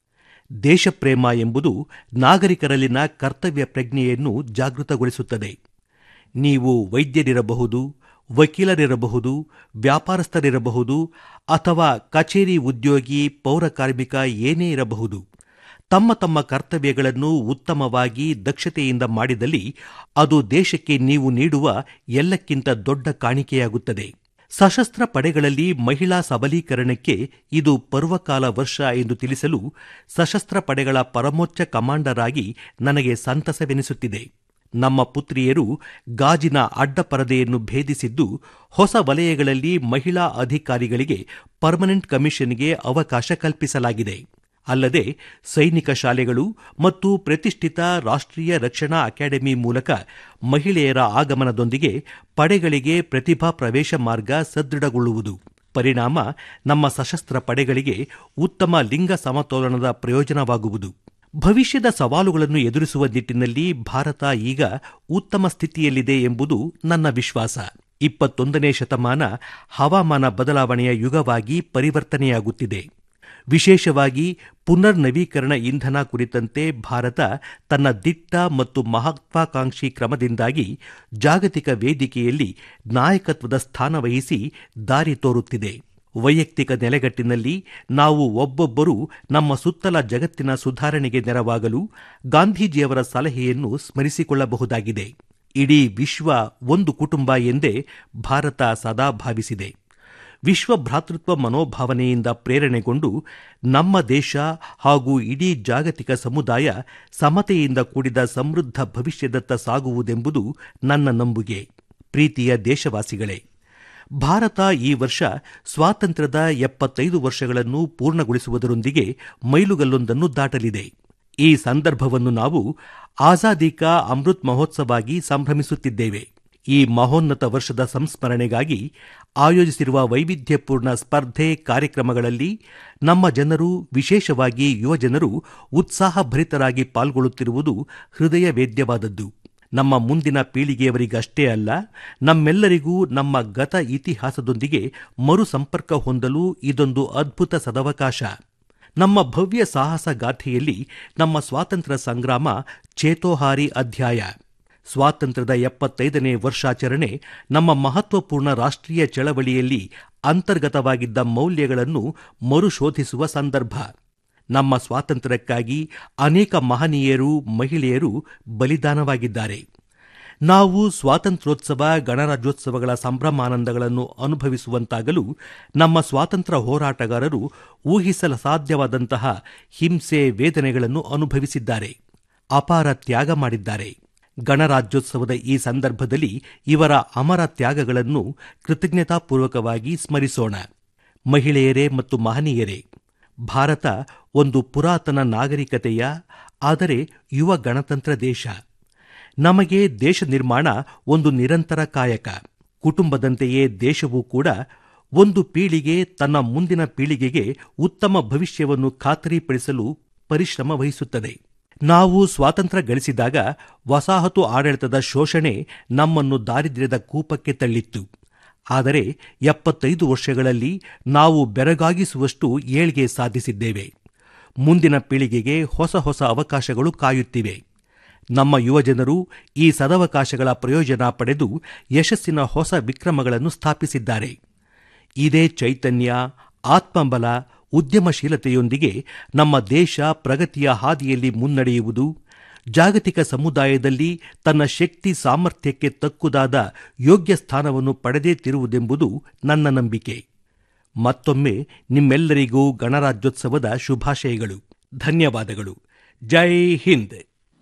ದೇಶಪ್ರೇಮ ಎಂಬುದು ನಾಗರಿಕರಲ್ಲಿನ ಕರ್ತವ್ಯ ಪ್ರಜ್ಞೆಯನ್ನು ಜಾಗೃತಗೊಳಿಸುತ್ತದೆ ನೀವು ವೈದ್ಯರಿರಬಹುದು ವಕೀಲರಿರಬಹುದು ವ್ಯಾಪಾರಸ್ಥರಿರಬಹುದು ಅಥವಾ ಕಚೇರಿ ಉದ್ಯೋಗಿ ಪೌರಕಾರ್ಮಿಕ ಏನೇ ಇರಬಹುದು ತಮ್ಮ ತಮ್ಮ ಕರ್ತವ್ಯಗಳನ್ನು ಉತ್ತಮವಾಗಿ ದಕ್ಷತೆಯಿಂದ ಮಾಡಿದಲ್ಲಿ ಅದು ದೇಶಕ್ಕೆ ನೀವು ನೀಡುವ ಎಲ್ಲಕ್ಕಿಂತ ದೊಡ್ಡ ಕಾಣಿಕೆಯಾಗುತ್ತದೆ ಸಶಸ್ತ್ರ ಪಡೆಗಳಲ್ಲಿ ಮಹಿಳಾ ಸಬಲೀಕರಣಕ್ಕೆ ಇದು ಪರ್ವಕಾಲ ವರ್ಷ ಎಂದು ತಿಳಿಸಲು ಸಶಸ್ತ್ರ ಪಡೆಗಳ ಪರಮೋಚ್ಚ ಕಮಾಂಡರ್ ಆಗಿ ನನಗೆ ಸಂತಸವೆನಿಸುತ್ತಿದೆ ನಮ್ಮ ಪುತ್ರಿಯರು ಗಾಜಿನ ಅಡ್ಡಪರದೆಯನ್ನು ಭೇದಿಸಿದ್ದು ಹೊಸ ವಲಯಗಳಲ್ಲಿ ಮಹಿಳಾ ಅಧಿಕಾರಿಗಳಿಗೆ ಪರ್ಮನೆಂಟ್ ಕಮಿಷನ್ಗೆ ಅವಕಾಶ ಕಲ್ಪಿಸಲಾಗಿದೆ ಅಲ್ಲದೆ ಸೈನಿಕ ಶಾಲೆಗಳು ಮತ್ತು ಪ್ರತಿಷ್ಠಿತ ರಾಷ್ಟ್ರೀಯ ರಕ್ಷಣಾ ಅಕಾಡೆಮಿ ಮೂಲಕ ಮಹಿಳೆಯರ ಆಗಮನದೊಂದಿಗೆ ಪಡೆಗಳಿಗೆ ಪ್ರತಿಭಾ ಪ್ರವೇಶ ಮಾರ್ಗ ಸದೃಢಗೊಳ್ಳುವುದು ಪರಿಣಾಮ ನಮ್ಮ ಸಶಸ್ತ್ರ ಪಡೆಗಳಿಗೆ ಉತ್ತಮ ಲಿಂಗ ಸಮತೋಲನದ ಪ್ರಯೋಜನವಾಗುವುದು ಭವಿಷ್ಯದ ಸವಾಲುಗಳನ್ನು ಎದುರಿಸುವ ನಿಟ್ಟಿನಲ್ಲಿ ಭಾರತ ಈಗ ಉತ್ತಮ ಸ್ಥಿತಿಯಲ್ಲಿದೆ ಎಂಬುದು ನನ್ನ ವಿಶ್ವಾಸ ಇಪ್ಪತ್ತೊಂದನೇ ಶತಮಾನ ಹವಾಮಾನ ಬದಲಾವಣೆಯ ಯುಗವಾಗಿ ಪರಿವರ್ತನೆಯಾಗುತ್ತಿದೆ ವಿಶೇಷವಾಗಿ ಪುನರ್ ನವೀಕರಣ ಇಂಧನ ಕುರಿತಂತೆ ಭಾರತ ತನ್ನ ದಿಟ್ಟ ಮತ್ತು ಮಹತ್ವಾಕಾಂಕ್ಷಿ ಕ್ರಮದಿಂದಾಗಿ ಜಾಗತಿಕ ವೇದಿಕೆಯಲ್ಲಿ ನಾಯಕತ್ವದ ಸ್ಥಾನ ವಹಿಸಿ ದಾರಿ ತೋರುತ್ತಿದೆ ವೈಯಕ್ತಿಕ ನೆಲೆಗಟ್ಟಿನಲ್ಲಿ ನಾವು ಒಬ್ಬೊಬ್ಬರೂ ನಮ್ಮ ಸುತ್ತಲ ಜಗತ್ತಿನ ಸುಧಾರಣೆಗೆ ನೆರವಾಗಲು ಗಾಂಧೀಜಿಯವರ ಸಲಹೆಯನ್ನು ಸ್ಮರಿಸಿಕೊಳ್ಳಬಹುದಾಗಿದೆ ಇಡೀ ವಿಶ್ವ ಒಂದು ಕುಟುಂಬ ಎಂದೇ ಭಾರತ ಸದಾ ಭಾವಿಸಿದೆ ವಿಶ್ವ ಭ್ರಾತೃತ್ವ ಮನೋಭಾವನೆಯಿಂದ ಪ್ರೇರಣೆಗೊಂಡು ನಮ್ಮ ದೇಶ ಹಾಗೂ ಇಡೀ ಜಾಗತಿಕ ಸಮುದಾಯ ಸಮತೆಯಿಂದ ಕೂಡಿದ ಸಮೃದ್ಧ ಭವಿಷ್ಯದತ್ತ ಸಾಗುವುದೆಂಬುದು ನನ್ನ ನಂಬುಗೆ ಪ್ರೀತಿಯ ದೇಶವಾಸಿಗಳೇ ಭಾರತ ಈ ವರ್ಷ ಸ್ವಾತಂತ್ರ್ಯದ ಎಪ್ಪತ್ತೈದು ವರ್ಷಗಳನ್ನು ಪೂರ್ಣಗೊಳಿಸುವುದರೊಂದಿಗೆ ಮೈಲುಗಲ್ಲೊಂದನ್ನು ದಾಟಲಿದೆ ಈ ಸಂದರ್ಭವನ್ನು ನಾವು ಆಜಾದಿ ಕಾ ಅಮೃತ್ ಮಹೋತ್ಸವಾಗಿ ಸಂಭ್ರಮಿಸುತ್ತಿದ್ದೇವೆ ಈ ಮಹೋನ್ನತ ವರ್ಷದ ಸಂಸ್ಮರಣೆಗಾಗಿ ಆಯೋಜಿಸಿರುವ ವೈವಿಧ್ಯಪೂರ್ಣ ಸ್ಪರ್ಧೆ ಕಾರ್ಯಕ್ರಮಗಳಲ್ಲಿ ನಮ್ಮ ಜನರು ವಿಶೇಷವಾಗಿ ಯುವಜನರು ಉತ್ಸಾಹಭರಿತರಾಗಿ ಪಾಲ್ಗೊಳ್ಳುತ್ತಿರುವುದು ಹೃದಯ ವೇದ್ಯವಾದದ್ದು ನಮ್ಮ ಮುಂದಿನ ಪೀಳಿಗೆಯವರಿಗಷ್ಟೇ ಅಲ್ಲ ನಮ್ಮೆಲ್ಲರಿಗೂ ನಮ್ಮ ಗತ ಇತಿಹಾಸದೊಂದಿಗೆ ಮರು ಸಂಪರ್ಕ ಹೊಂದಲು ಇದೊಂದು ಅದ್ಭುತ ಸದವಕಾಶ ನಮ್ಮ ಭವ್ಯ ಸಾಹಸ ಗಾಥೆಯಲ್ಲಿ ನಮ್ಮ ಸ್ವಾತಂತ್ರ್ಯ ಸಂಗ್ರಾಮ ಚೇತೋಹಾರಿ ಅಧ್ಯಾಯ ಸ್ವಾತಂತ್ರ್ಯದ ಎಪ್ಪತ್ತೈದನೇ ವರ್ಷಾಚರಣೆ ನಮ್ಮ ಮಹತ್ವಪೂರ್ಣ ರಾಷ್ಟ್ರೀಯ ಚಳವಳಿಯಲ್ಲಿ ಅಂತರ್ಗತವಾಗಿದ್ದ ಮೌಲ್ಯಗಳನ್ನು ಮರುಶೋಧಿಸುವ ಸಂದರ್ಭ ನಮ್ಮ ಸ್ವಾತಂತ್ರ್ಯಕ್ಕಾಗಿ ಅನೇಕ ಮಹನೀಯರು ಮಹಿಳೆಯರು ಬಲಿದಾನವಾಗಿದ್ದಾರೆ ನಾವು ಸ್ವಾತಂತ್ರ್ಯೋತ್ಸವ ಗಣರಾಜ್ಯೋತ್ಸವಗಳ ಸಂಭ್ರಮಾನಂದಗಳನ್ನು ಅನುಭವಿಸುವಂತಾಗಲು ನಮ್ಮ ಸ್ವಾತಂತ್ರ್ಯ ಹೋರಾಟಗಾರರು ಊಹಿಸಲಸಾಧ್ಯವಾದಂತಹ ಹಿಂಸೆ ವೇದನೆಗಳನ್ನು ಅನುಭವಿಸಿದ್ದಾರೆ ಅಪಾರ ತ್ಯಾಗ ಮಾಡಿದ್ದಾರೆ ಗಣರಾಜ್ಯೋತ್ಸವದ ಈ ಸಂದರ್ಭದಲ್ಲಿ ಇವರ ಅಮರ ತ್ಯಾಗಗಳನ್ನು ಕೃತಜ್ಞತಾಪೂರ್ವಕವಾಗಿ ಸ್ಮರಿಸೋಣ ಮಹಿಳೆಯರೇ ಮತ್ತು ಮಹನೀಯರೇ ಭಾರತ ಒಂದು ಪುರಾತನ ನಾಗರಿಕತೆಯ ಆದರೆ ಯುವ ಗಣತಂತ್ರ ದೇಶ ನಮಗೆ ದೇಶ ನಿರ್ಮಾಣ ಒಂದು ನಿರಂತರ ಕಾಯಕ ಕುಟುಂಬದಂತೆಯೇ ದೇಶವೂ ಕೂಡ ಒಂದು ಪೀಳಿಗೆ ತನ್ನ ಮುಂದಿನ ಪೀಳಿಗೆಗೆ ಉತ್ತಮ ಭವಿಷ್ಯವನ್ನು ಖಾತರಿಪಡಿಸಲು ಪರಿಶ್ರಮ ವಹಿಸುತ್ತದೆ ನಾವು ಸ್ವಾತಂತ್ರ್ಯ ಗಳಿಸಿದಾಗ ವಸಾಹತು ಆಡಳಿತದ ಶೋಷಣೆ ನಮ್ಮನ್ನು ದಾರಿದ್ರ್ಯದ ಕೂಪಕ್ಕೆ ತಳ್ಳಿತ್ತು ಆದರೆ ಎಪ್ಪತ್ತೈದು ವರ್ಷಗಳಲ್ಲಿ ನಾವು ಬೆರಗಾಗಿಸುವಷ್ಟು ಏಳ್ಗೆ ಸಾಧಿಸಿದ್ದೇವೆ ಮುಂದಿನ ಪೀಳಿಗೆಗೆ ಹೊಸ ಹೊಸ ಅವಕಾಶಗಳು ಕಾಯುತ್ತಿವೆ ನಮ್ಮ ಯುವಜನರು ಈ ಸದವಕಾಶಗಳ ಪ್ರಯೋಜನ ಪಡೆದು ಯಶಸ್ಸಿನ ಹೊಸ ವಿಕ್ರಮಗಳನ್ನು ಸ್ಥಾಪಿಸಿದ್ದಾರೆ ಇದೇ ಚೈತನ್ಯ ಆತ್ಮಬಲ ಉದ್ಯಮಶೀಲತೆಯೊಂದಿಗೆ ನಮ್ಮ ದೇಶ ಪ್ರಗತಿಯ ಹಾದಿಯಲ್ಲಿ ಮುನ್ನಡೆಯುವುದು ಜಾಗತಿಕ ಸಮುದಾಯದಲ್ಲಿ ತನ್ನ ಶಕ್ತಿ ಸಾಮರ್ಥ್ಯಕ್ಕೆ ತಕ್ಕುದಾದ ಯೋಗ್ಯ ಸ್ಥಾನವನ್ನು ಪಡೆದೇ ತಿರುವುದೆಂಬುದು ನನ್ನ ನಂಬಿಕೆ ಮತ್ತೊಮ್ಮೆ ನಿಮ್ಮೆಲ್ಲರಿಗೂ ಗಣರಾಜ್ಯೋತ್ಸವದ ಶುಭಾಶಯಗಳು ಧನ್ಯವಾದಗಳು ಜೈ ಹಿಂದ್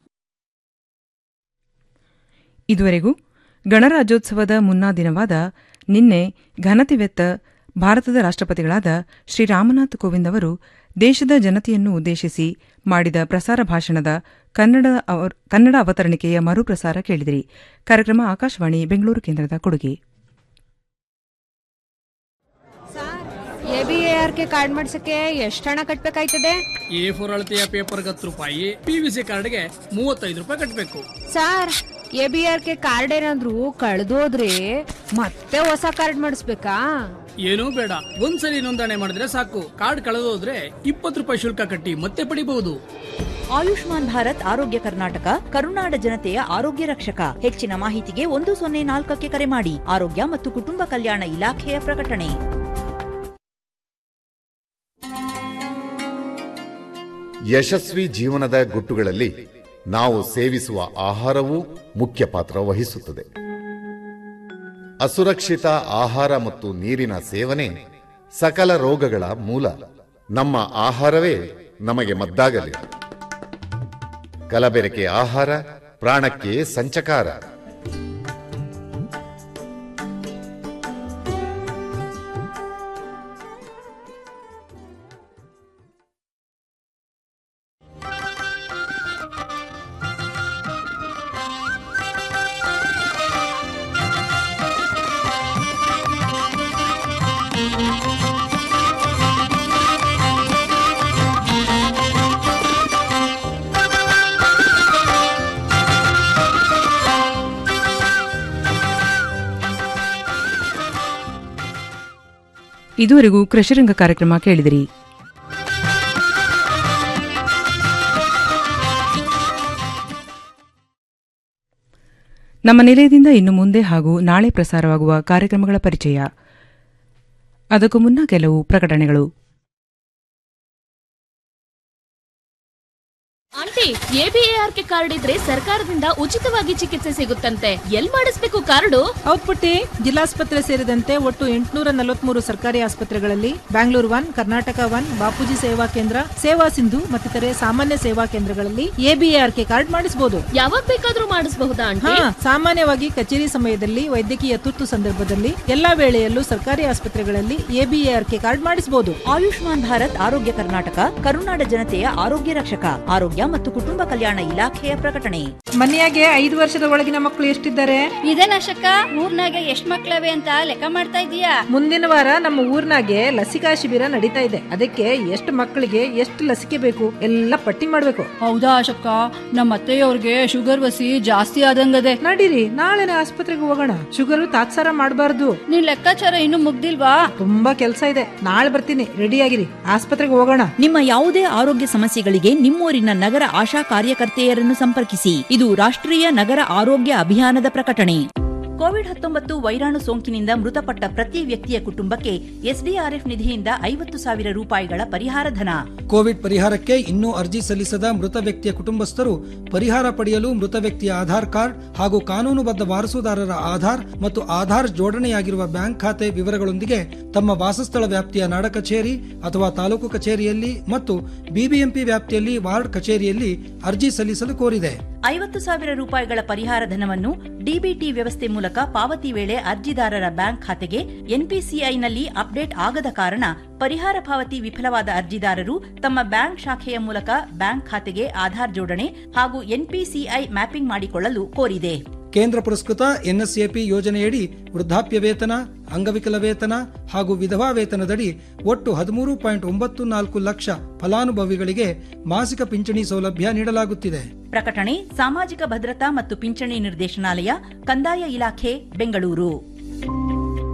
ಇದುವರೆಗೂ ಗಣರಾಜ್ಯೋತ್ಸವದ ಮುನ್ನಾ ದಿನವಾದ ನಿನ್ನೆ ಘನತೆವೆತ್ತ ಭಾರತದ ರಾಷ್ಟ್ರಪತಿಗಳಾದ ಶ್ರೀ ರಾಮನಾಥ್ ಕೋವಿಂದ್ ಅವರು ದೇಶದ ಜನತೆಯನ್ನು ಉದ್ದೇಶಿಸಿ ಮಾಡಿದ ಪ್ರಸಾರ ಭಾಷಣದ ಕನ್ನಡ ಅವರ್- ಕನ್ನಡ ಅವತರಣಿಕೆಯ ಮರುಪ್ರಸಾರ ಕೇಳಿದಿರಿ ಕಾರ್ಯಕ್ರಮ ಆಕಾಶವಾಣಿ ಬೆಂಗಳೂರು ಕೇಂದ್ರದ ಕೊಡುಗೆ A B A R K card ಮಾಡ್ಸಕ್ಕೆ ಎಷ್ಟು ಹಣ ಕಟ್ಬೇಕಾಯ್ತದೆ ಎ ಫೋರ್ ಅಳತೆಯ ಪೇಪರ್ಗೆ ಹತ್ತು ರೂಪಾಯಿ ಪಿ ವಿ ಸಿ ಕಾರ್ಡ್ಗೆ ಮೂವತ್ತೈದು ರೂಪಾಯಿ ಕಟ್ಟಬೇಕು sir A B R K card ಏನಾದ್ರು ಕಳೆದೋದ್ರೆ ಮತ್ತೆ ಹೊಸ ಕಾರ್ಡ್ ಮಾಡಿಸ್ಬೇಕಾ ಏನೂ ಬೇಡ ಒಂದ್ಸಲಿ ನೋಂದಣಿ ಮಾಡಿದ್ರೆ ಸಾಕು ಕಾರ್ಡ್ ಕಳೆದೋದ್ರೆ ಇಪ್ಪತ್ತು ರೂಪಾಯಿ ಶುಲ್ಕ ಕಟ್ಟಿ ಮತ್ತೆ ಪಡಿಬಹುದು ಆಯುಷ್ಮಾನ್ ಭಾರತ್ ಆರೋಗ್ಯ ಕರ್ನಾಟಕ ಕರುನಾಡ ಜನತೆಯ ಆರೋಗ್ಯ ರಕ್ಷಕ ಹೆಚ್ಚಿನ ಮಾಹಿತಿಗೆ ಒಂದು ಸೊನ್ನೆ ನಾಲ್ಕಕ್ಕೆ ಕರೆ ಮಾಡಿ ಆರೋಗ್ಯ ಮತ್ತು ಕುಟುಂಬ ಕಲ್ಯಾಣ ಇಲಾಖೆಯ ಪ್ರಕಟಣೆ ಯಶಸ್ವಿ ಜೀವನದ ಗುಟ್ಟುಗಳಲ್ಲಿ ನಾವು ಸೇವಿಸುವ ಆಹಾರವೂ ಮುಖ್ಯ ಪಾತ್ರ ವಹಿಸುತ್ತದೆ ಅಸುರಕ್ಷಿತ ಆಹಾರ ಮತ್ತು ನೀರಿನ ಸೇವನೆ ಸಕಲ ರೋಗಗಳ ಮೂಲ ನಮ್ಮ ಆಹಾರವೇ ನಮಗೆ ಮದ್ದಾಗಲಿ ಕಲಬೆರಕೆ ಆಹಾರ ಪ್ರಾಣಕ್ಕೆ ಸಂಚಕಾರ ಇದುವರೆಗೂ ಕೃಷಿರಂಗ ಕಾರ್ಯಕ್ರಮ ಕೇಳಿದಿರಿ ನಮ್ಮ ನಿಲಯದಿಂದ ಇನ್ನು ಮುಂದೆ ಹಾಗೂ ನಾಳೆ ಪ್ರಸಾರವಾಗುವ ಕಾರ್ಯಕ್ರಮಗಳ ಪರಿಚಯ ಅದಕ್ಕೂ ಮುನ್ನ ಕೆಲವು ಪ್ರಕಟಣೆಗಳು ಆಂಟಿ ಎಬಿಎಆರ್ಕೆ ಕಾರ್ಡ್ ಇದ್ರೆ ಸರ್ಕಾರದಿಂದ ಉಚಿತವಾಗಿ ಚಿಕಿತ್ಸೆ ಸಿಗುತ್ತಂತೆ ಎಲ್ ಮಾಡಿಸ್ಬೇಕು ಕಾರ್ಡು ಹೌದ್ ಪುಟ್ಟಿ ಜಿಲ್ಲಾಸ್ಪತ್ರೆ ಸೇರಿದಂತೆ ಒಟ್ಟು ಎಂಟುನೂರ ನಲವತ್ಮೂರು ಸರ್ಕಾರಿ ಆಸ್ಪತ್ರೆಗಳಲ್ಲಿ ಬ್ಯಾಂಗ್ಳೂರ್ ಒನ್ ಕರ್ನಾಟಕ ಒನ್ ಬಾಪೂಜಿ ಸೇವಾ ಕೇಂದ್ರ ಸೇವಾ ಸಿಂಧು ಮತ್ತಿತರೆ ಸಾಮಾನ್ಯ ಸೇವಾ ಕೇಂದ್ರಗಳಲ್ಲಿ ಎಬಿಎಆರ್ಕೆ ಕಾರ್ಡ್ ಮಾಡಿಸಬಹುದು ಯಾವಾಗ ಬೇಕಾದ್ರೂ ಮಾಡಿಸಬಹುದಾ ಹಾ ಆಂಟಿ ಸಾಮಾನ್ಯವಾಗಿ ಕಚೇರಿ ಸಮಯದಲ್ಲಿ ವೈದ್ಯಕೀಯ ತುರ್ತು ಸಂದರ್ಭದಲ್ಲಿ ಎಲ್ಲಾ ವೇಳೆಯಲ್ಲೂ ಸರ್ಕಾರಿ ಆಸ್ಪತ್ರೆಗಳಲ್ಲಿ ಎಬಿಎಆರ್ಕೆ ಕಾರ್ಡ್ ಮಾಡಿಸಬಹುದು ಆಯುಷ್ಮಾನ್ ಭಾರತ್ ಆರೋಗ್ಯ ಕರ್ನಾಟಕ ಕರುನಾಡ ಜನತೆಯ ಆರೋಗ್ಯ ರಕ್ಷಕ ಆರೋಗ್ಯ ಮತ್ತು ಕುಟುಂಬ ಕಲ್ಯಾಣ ಇಲಾಖೆಯ ಪ್ರಕಟಣೆ ಮನೆಯಾಗೆ ಐದು ವರ್ಷದ ಒಳಗಿನ ಮಕ್ಕಳು ಎಷ್ಟಿದ್ದಾರೆ ಇದೇನಶಕ ಊರ್ನಾಗೆ ಎಷ್ಟ್ ಮಕ್ಳವೆ ಅಂತ ಲೆಕ್ಕ ಮಾಡ್ತಾ ಇದೀಯಾ ಮುಂದಿನ ವಾರ ನಮ್ಮ ಊರ್ನಾಗೆ ಲಸಿಕಾ ಶಿಬಿರ ನಡೀತಾ ಇದೆ ಅದಕ್ಕೆ ಎಷ್ಟು ಮಕ್ಕಳಿಗೆ ಎಷ್ಟು ಲಸಿಕೆ ಬೇಕು ಎಲ್ಲ ಪಟ್ಟಿ ಮಾಡ್ಬೇಕು ಹೌದಾ ಅಶಕ್ಕ ನಮ್ಮ ಅತ್ತೆಯವ್ರಿಗೆ ಶುಗರ್ ವಸಿ ಜಾಸ್ತಿ ಆದಂಗದೆ ನಡೀರಿ ನಾಳೆನೆ ಆಸ್ಪತ್ರೆಗೆ ಹೋಗೋಣ ಶುಗರ್ ತಾತ್ಸಾರ ಮಾಡಬಾರ್ದು ನಿನ್ ಲೆಕ್ಕಾಚಾರ ಇನ್ನು ಮುಗ್ದಿಲ್ವಾ ತುಂಬಾ ಕೆಲಸ ಇದೆ ನಾಳೆ ಬರ್ತೀನಿ ರೆಡಿ ಆಗಿರಿ ಆಸ್ಪತ್ರೆಗೆ ಹೋಗೋಣ ನಿಮ್ಮ ಯಾವುದೇ ಆರೋಗ್ಯ ಸಮಸ್ಯೆಗಳಿಗೆ ನಿಮ್ಮೂರಿನ ನಗರ ಆಶಾ ಕಾರ್ಯಕರ್ತೆಯರನ್ನು ಸಂಪರ್ಕಿಸಿ ಇದು ರಾಷ್ಟ್ರೀಯ ನಗರ ಆರೋಗ್ಯ ಅಭಿಯಾನದ ಪ್ರಕಟಣೆ ಕೋವಿಡ್ ಹತ್ತೊಂಬತ್ತು ವೈರಾಣು ಸೋಂಕಿನಿಂದ ಮೃತಪಟ್ಟ ಪ್ರತಿ ವ್ಯಕ್ತಿಯ ಕುಟುಂಬಕ್ಕೆ ಎಸ್ಡಿಆರ್ಎಫ್ ನಿಧಿಯಿಂದ ಐವತ್ತು ಸಾವಿರ ರೂಪಾಯಿಗಳ ಪರಿಹಾರ ಧನ ಕೋವಿಡ್ ಪರಿಹಾರಕ್ಕೆ ಇನ್ನೂ ಅರ್ಜಿ ಸಲ್ಲಿಸದ ಮೃತ ವ್ಯಕ್ತಿಯ ಕುಟುಂಬಸ್ಥರು ಪರಿಹಾರ ಪಡೆಯಲು ಮೃತ ವ್ಯಕ್ತಿಯ ಆಧಾರ್ ಕಾರ್ಡ್ ಹಾಗೂ ಕಾನೂನುಬದ್ಧ ವಾರಸುದಾರರ ಆಧಾರ್ ಮತ್ತು ಆಧಾರ್ ಜೋಡಣೆಯಾಗಿರುವ ಬ್ಯಾಂಕ್ ಖಾತೆ ವಿವರಗಳೊಂದಿಗೆ ತಮ್ಮ ವಾಸಸ್ಥಳ ವ್ಯಾಪ್ತಿಯ ನಾಡ ಕಚೇರಿ ಅಥವಾ ತಾಲೂಕು ಕಚೇರಿಯಲ್ಲಿ ಮತ್ತು ಬಿಬಿಎಂಪಿ ವ್ಯಾಪ್ತಿಯಲ್ಲಿ ವಾರ್ಡ್ ಕಚೇರಿಯಲ್ಲಿ ಅರ್ಜಿ ಸಲ್ಲಿಸಲು ಕೋರಿದೆ ಐವತ್ತು ಸಾವಿರ ರೂಪಾಯಿಗಳ ಪರಿಹಾರ ಧನವನ್ನು ಡಿಬಿಟಿ ವ್ಯವಸ್ಥೆ ಮೂಲಕ ಪಾವತಿ ವೇಳೆ ಅರ್ಜಿದಾರರ ಬ್ಯಾಂಕ್ ಖಾತೆಗೆ ಎನ್ಪಿಸಿಐನಲ್ಲಿ ಅಪ್ಡೇಟ್ ಆಗದ ಕಾರಣ ಪರಿಹಾರ ಪಾವತಿ ವಿಫಲವಾದ ಅರ್ಜಿದಾರರು ತಮ್ಮ ಬ್ಯಾಂಕ್ ಶಾಖೆಯ ಮೂಲಕ ಬ್ಯಾಂಕ್ ಖಾತೆಗೆ ಆಧಾರ್ ಜೋಡಣೆ ಹಾಗೂ ಎನ್ಪಿಸಿಐ ಮ್ಯಾಪಿಂಗ್ ಮಾಡಿಕೊಳ್ಳಲು ಕೋರಿದೆ ಕೇಂದ್ರ ಪುರಸ್ಕೃತ ಎನ್ಎಸ್ಎಪಿ ಯೋಜನೆಯಡಿ ವೃದ್ಧಾಪ್ಯ ವೇತನ ಅಂಗವಿಕಲ ವೇತನ ಹಾಗೂ ವಿಧವಾ ವೇತನದಡಿ ಒಟ್ಟು ಹದಿಮೂರು ಪಾಯಿಂಟ್ ಒಂಬತ್ತು ನಾಲ್ಕು ಲಕ್ಷ ಫಲಾನುಭವಿಗಳಿಗೆ ಮಾಸಿಕ ಪಿಂಚಣಿ ಸೌಲಭ್ಯ ನೀಡಲಾಗುತ್ತಿದೆ ಪ್ರಕಟಣೆ ಸಾಮಾಜಿಕ ಭದ್ರತಾ ಮತ್ತು ಪಿಂಚಣಿ ನಿರ್ದೇಶನಾಲಯ ಕಂದಾಯ ಇಲಾಖೆ ಬೆಂಗಳೂರು